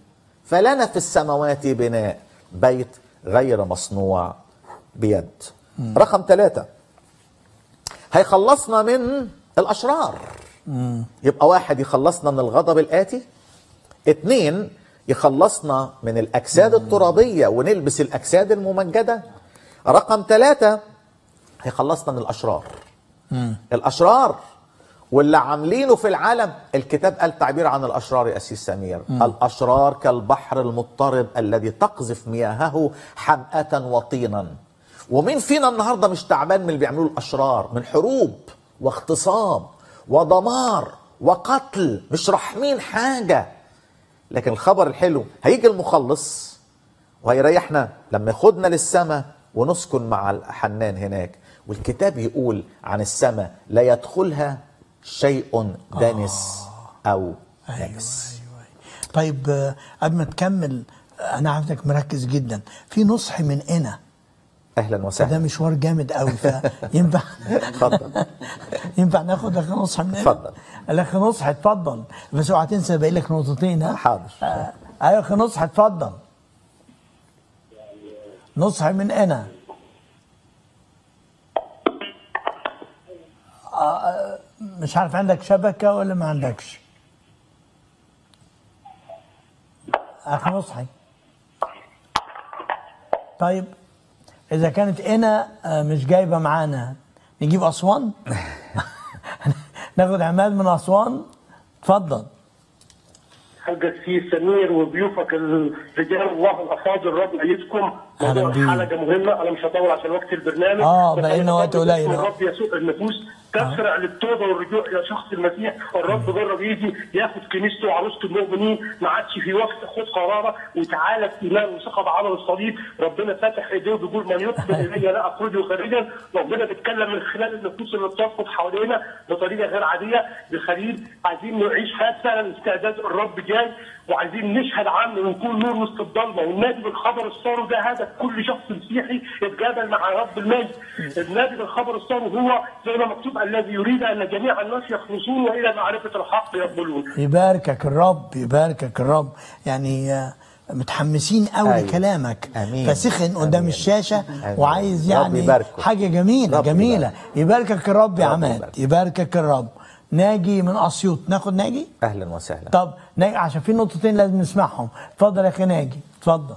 فلنا في السماوات بناء بيت غير مصنوع بيد رقم ثلاثة هيخلصنا من الأشرار يبقى واحد يخلصنا من الغضب الآتي اتنين يخلصنا من الأجساد الترابية ونلبس الأجساد الممجدة رقم ثلاثة هيخلصنا من الأشرار الأشرار واللي عاملينه في العالم الكتاب قال تعبير عن الأشرار يا أسيس سمير الأشرار كالبحر المضطرب الذي تقذف مياهه حمأة وطينا ومين فينا النهاردة مش تعبان من اللي بيعملوه الأشرار من حروب واغتصاب ودمار وقتل مش رحمين حاجة لكن الخبر الحلو هيجي المخلص وهيريحنا لما ياخدنا للسماء ونسكن مع الحنان هناك والكتاب يقول عن السماء لا يدخلها شيء دنس او نجس طيب آه، قبل ما تكمل آه، انا عارفك مركز جدا في نصح من انا اهلا فده وسهلا مشوار جامد قوي فينفع اتفضل ينفع ناخد اخ نصح من هنا؟ اتفضل. الاخ نصح اتفضل بس اوعى تنسى باقي لك نقطتين ها حاضر. آه، ايوه اخ نصح اتفضل نصح من انا آه، آه، مش عارف عندك شبكة ولا ما عندكش اخ نصحي طيب اذا كانت انا آه، مش جايبه معانا نجيب اسوان ناخد عماد من اسوان اتفضل حاجة في سمير وضيوفك الرجال الله الافاضل رب يعيدكم أهلا موضوع بيك. الحلقه مهمه انا مش هطول عشان وقت البرنامج آه، بس بقينا أنا وقت بطلب قليل. اسم الرب يسوع النفوس تسرع للتوبه والرجوع الى شخص المسيح الرب جرب يجي ياخد كنيسته وعروسه المؤمنين ما عادش في وقت خد قراره وتعالى بايمان وثقه بعمل الصليب ربنا فاتح ايديه وبيقول من يقبل الي لا اخرجه خارجا ربنا بيتكلم من خلال النفوس اللي بتسقط حوالينا بطريقه غير عاديه بخليل عايزين نعيش حياه فعلا استعداد الرب جاي وعايزين نشهد عنه ونكون نور وسط الضلمه والنادي بالخبر الصارم ده هدف كل شخص مسيحي يتقابل مع رب المجد النادي بالخبر الصارم هو زي ما مكتوب الذي يريد ان جميع الناس يخلصون والى معرفه الحق يقبلون يباركك الرب يباركك الرب يعني آه، متحمسين قوي أيوة. أيوة. لكلامك آمين. فسخن قدام آمين. الشاشه آمين. وعايز رب يعني يباركه. حاجه جميله رب جميله يباركك الرب يا رب عماد يباركه. يباركك الرب ناجي من اسيوط ناخد ناجي اهلا وسهلا طب ناجي عشان في نقطتين لازم نسمعهم اتفضل يا اخي ناجي اتفضل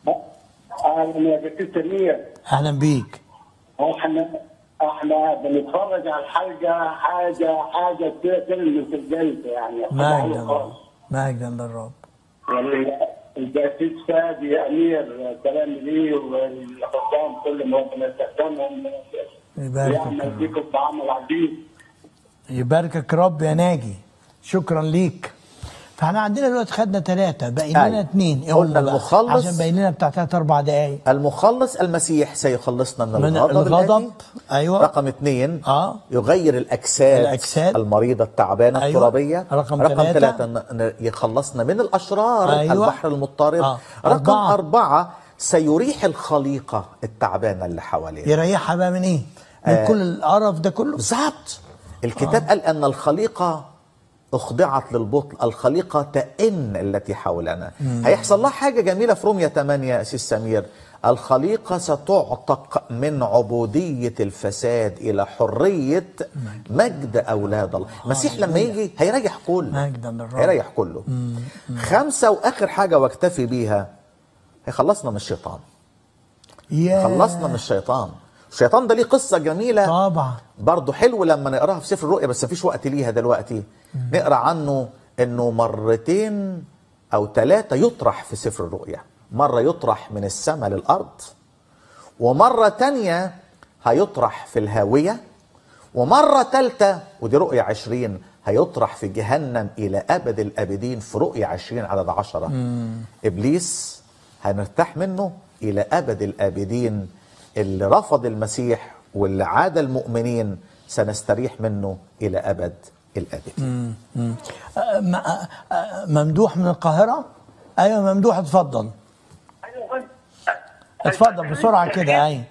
اهلا يا دكتور سمير اهلا بيك احنا احنا بنتفرج على الحلقه حاجه حاجه كده تلمس الجلد يعني مجدا للرب مجدا للرب يعني الجاسوس فادي امير كلام ليه والخدام كل ما ربنا يستخدمهم يباركك يعمل الرب بيكم بعمل عظيم يباركك الرب يا ناجي شكرا ليك فاحنا عندنا دلوقتي خدنا ثلاثة باقي لنا أيوة. اثنين إيه قلنا هم بقى؟ المخلص. عشان باقي لنا بتاع ثلاث أربع دقايق المخلص المسيح سيخلصنا من, من الغضب, الغضب. الآتي. أيوة. رقم اثنين آه. يغير الأجساد, الأجساد. المريضة التعبانة أيوة. الترابية رقم رقم ثلاثة. ثلاثة ن- ن- يخلصنا من الأشرار أيوة. البحر المضطرب آه. رقم أربعة. أربعة سيريح الخليقة التعبانة اللي حوالينا يريحها بقى من إيه؟ من آه. كل القرف ده كله بالظبط الكتاب قال ان الخليقه اخضعت للبطل الخليقه تئن التي حولنا هيحصل لها حاجه جميله في روميا 8 يا اسيس سمير الخليقه ستعتق من عبوديه الفساد الى حريه مجد اولاد الله المسيح لما يجي هيريح كله مجدا للرب. هيريح كله خمسه واخر حاجه واكتفي بيها هيخلصنا من الشيطان يا خلصنا من الشيطان الشيطان ده ليه قصه جميله طبعا برضه حلو لما نقراها في سفر الرؤيا بس مفيش وقت ليها دلوقتي نقرا عنه انه مرتين او ثلاثه يطرح في سفر الرؤيا مره يطرح من السماء للارض ومره تانية هيطرح في الهاويه ومره ثالثه ودي رؤيا عشرين هيطرح في جهنم الى ابد الابدين في رؤيا عشرين عدد عشرة ابليس هنرتاح منه الى ابد الابدين اللي رفض المسيح واللي عاد المؤمنين سنستريح منه الى ابد الابدين آه، م- آه، آه، ممدوح من القاهرة أيوة ممدوح اتفضل اتفضل بسرعة كده أيوة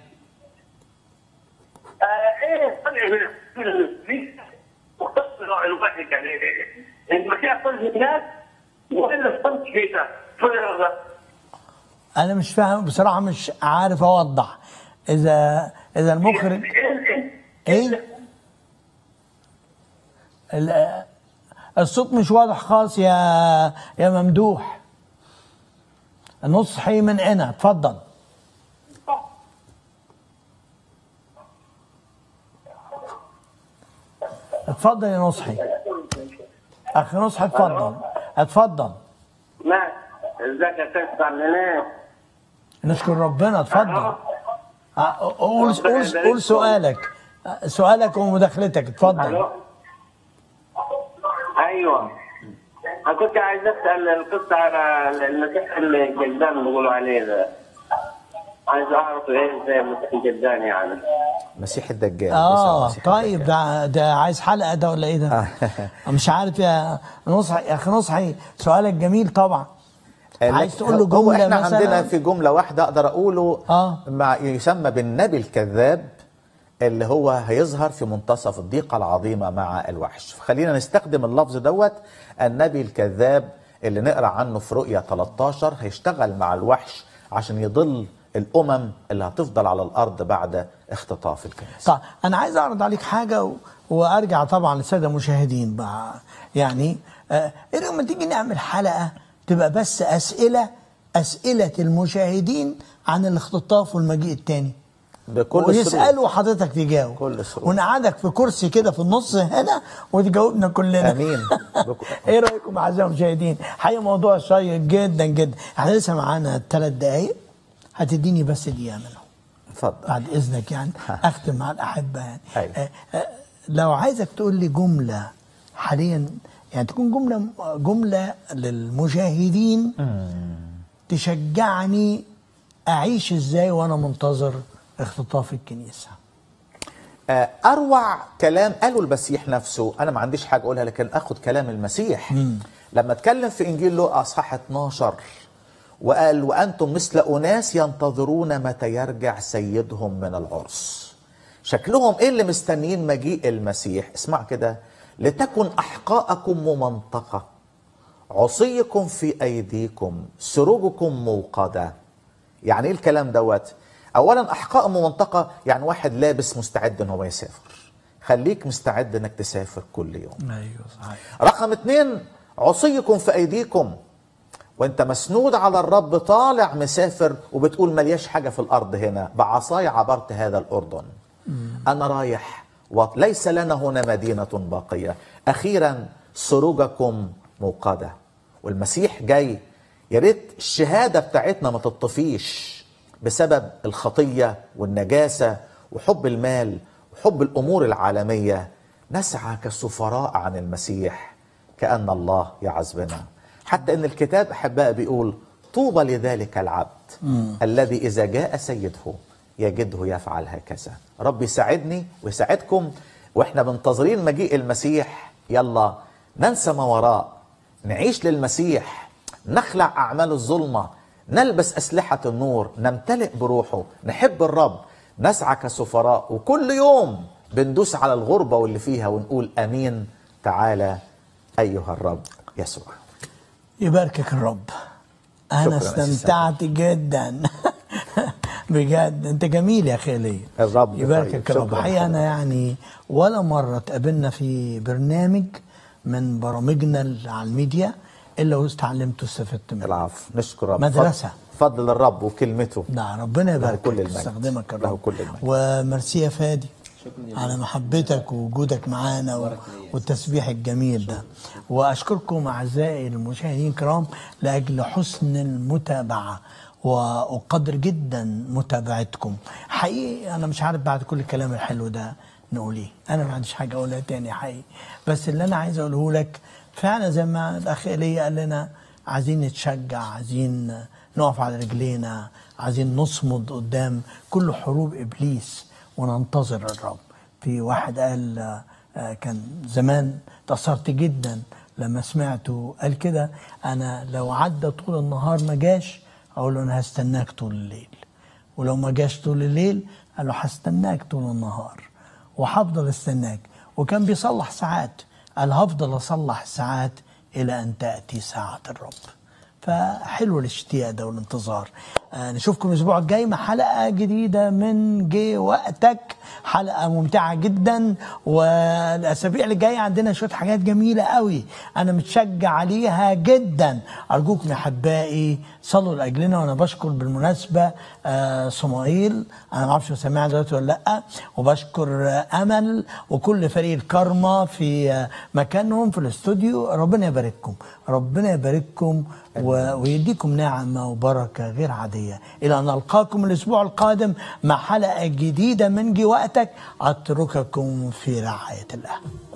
ايه الفرق بين الفيس مختص الواحد يعني المسيح صلب الناس والا الصلب مثبته فرغه انا مش فاهم بصراحه مش عارف اوضح اذا اذا المخرج ايه ال- الصوت مش واضح خالص يا يا ممدوح نصحي من هنا اتفضل اتفضل يا نصحي اخي نصحي اتفضل اتفضل ما ازيك يا سيد عاملين نشكر ربنا اتفضل أه، قول قول قول سؤالك أه، سؤالك ومداخلتك اتفضل الو ايوه انا كنت عايز اسال القصه على المسيح الجلدان اللي بيقولوا عليه ده عايز اعرف ايه زي المسيح الجلدان يعني مسيح الدجال اه مسيح طيب ده ده عايز حلقه ده ولا ايه ده؟ مش عارف يا نصحي يا اخي نصحي سؤالك جميل طبعا عايز تقول له هو جمله احنا مثلا عندنا في جمله واحده اقدر اقوله آه. مع يسمى بالنبي الكذاب اللي هو هيظهر في منتصف الضيقه العظيمه مع الوحش فخلينا نستخدم اللفظ دوت النبي الكذاب اللي نقرا عنه في رؤيا 13 هيشتغل مع الوحش عشان يضل الامم اللي هتفضل على الارض بعد اختطاف الكنيسه طيب انا عايز اعرض عليك حاجه و... وارجع طبعا للساده المشاهدين بقى يعني آه، ايه لما تيجي نعمل حلقه تبقى بس اسئله اسئله المشاهدين عن الاختطاف والمجيء التاني بكل ويسالوا حضرتك تجاوب كل سرور. ونقعدك في كرسي كده في النص هنا وتجاوبنا كلنا امين ايه رايكم اعزائي المشاهدين حقيقه موضوع شيق جدا جدا احنا لسه معانا ثلاث دقائق هتديني بس دقيقه منهم اتفضل بعد اذنك يعني اختم مع الاحبه يعني أيوة. آه، آه، لو عايزك تقول لي جمله حاليا يعني تكون جمله جمله للمشاهدين تشجعني اعيش ازاي وانا منتظر اختطاف الكنيسه آه، اروع كلام قاله المسيح نفسه انا ما عنديش حاجه اقولها لكن اخد كلام المسيح لما اتكلم في انجيل لوقا اصحاح 12 وقال وانتم مثل اناس ينتظرون متى يرجع سيدهم من العرس شكلهم ايه اللي مستنيين مجيء المسيح اسمع كده لتكن احقاءكم ممنطقه عصيكم في ايديكم سروجكم موقده يعني ايه الكلام دوت اولا احقاء منطقه يعني واحد لابس مستعد ان هو يسافر خليك مستعد انك تسافر كل يوم ايوه صحيح رقم اتنين عصيكم في ايديكم وانت مسنود على الرب طالع مسافر وبتقول ملياش حاجه في الارض هنا بعصاي عبرت هذا الاردن انا رايح وليس لنا هنا مدينه باقيه اخيرا سروجكم موقده والمسيح جاي يا ريت الشهاده بتاعتنا ما تطفيش بسبب الخطيه والنجاسه وحب المال وحب الامور العالميه نسعى كسفراء عن المسيح كان الله يعز بنا حتى ان الكتاب احباء بيقول طوبى لذلك العبد الذي اذا جاء سيده يجده يفعل هكذا رب يساعدني ويساعدكم واحنا منتظرين مجيء المسيح يلا ننسى ما وراء نعيش للمسيح نخلع اعمال الظلمه نلبس اسلحه النور نمتلئ بروحه نحب الرب نسعى كسفراء وكل يوم بندوس على الغربه واللي فيها ونقول امين تعالى ايها الرب يسوع يباركك الرب انا شكراً يا أسيس استمتعت جدا بجد انت جميل يا اخي ليا الرب يباركك طيب. الرب شكراً حقيقه انا يعني ولا مره اتقابلنا في برنامج من برامجنا اللي على الميديا الا واستعلمت واستفدت منه العفو نشكر رب مدرسة. فضل, فضل الرب وكلمته ده ربنا يبارك كل المجد. يستخدمك له الرب كل المجد. وميرسي يا فادي على محبتك ووجودك معانا و- والتسبيح الجميل ده واشكركم اعزائي المشاهدين الكرام لاجل حسن المتابعه واقدر جدا متابعتكم حقيقي انا مش عارف بعد كل الكلام الحلو ده نقول ايه انا ما عنديش حاجه اقولها تاني حقيقي بس اللي انا عايز اقوله لك فعلا زي ما الاخ ايليا قال لنا عايزين نتشجع عايزين نقف على رجلينا عايزين نصمد قدام كل حروب ابليس وننتظر الرب في واحد قال آه، آه، كان زمان تأثرت جدا لما سمعته قال كده انا لو عدى طول النهار ما جاش اقول له انا هستناك طول الليل ولو ما جاش طول الليل قال له هستناك طول النهار وهفضل استناك وكان بيصلح ساعات قال هفضل اصلح ساعات الى ان تاتي ساعه الرب فحلو الاشتياق ده والانتظار آه نشوفكم الاسبوع الجاي مع حلقه جديده من جه وقتك حلقه ممتعه جدا والاسابيع اللي جايه عندنا شويه حاجات جميله قوي انا متشجع عليها جدا ارجوكم يا احبائي صلوا لاجلنا وانا بشكر بالمناسبه آه صمائيل انا ما اعرفش هو سامعها دلوقتي ولا لا وبشكر آه امل وكل فريق الكارما في آه مكانهم في الاستوديو ربنا يبارككم ربنا يبارككم و- ويديكم نعمه وبركه غير عاديه الى ان نلقاكم الاسبوع القادم مع حلقه جديده من جي وقتك اترككم في رعايه الله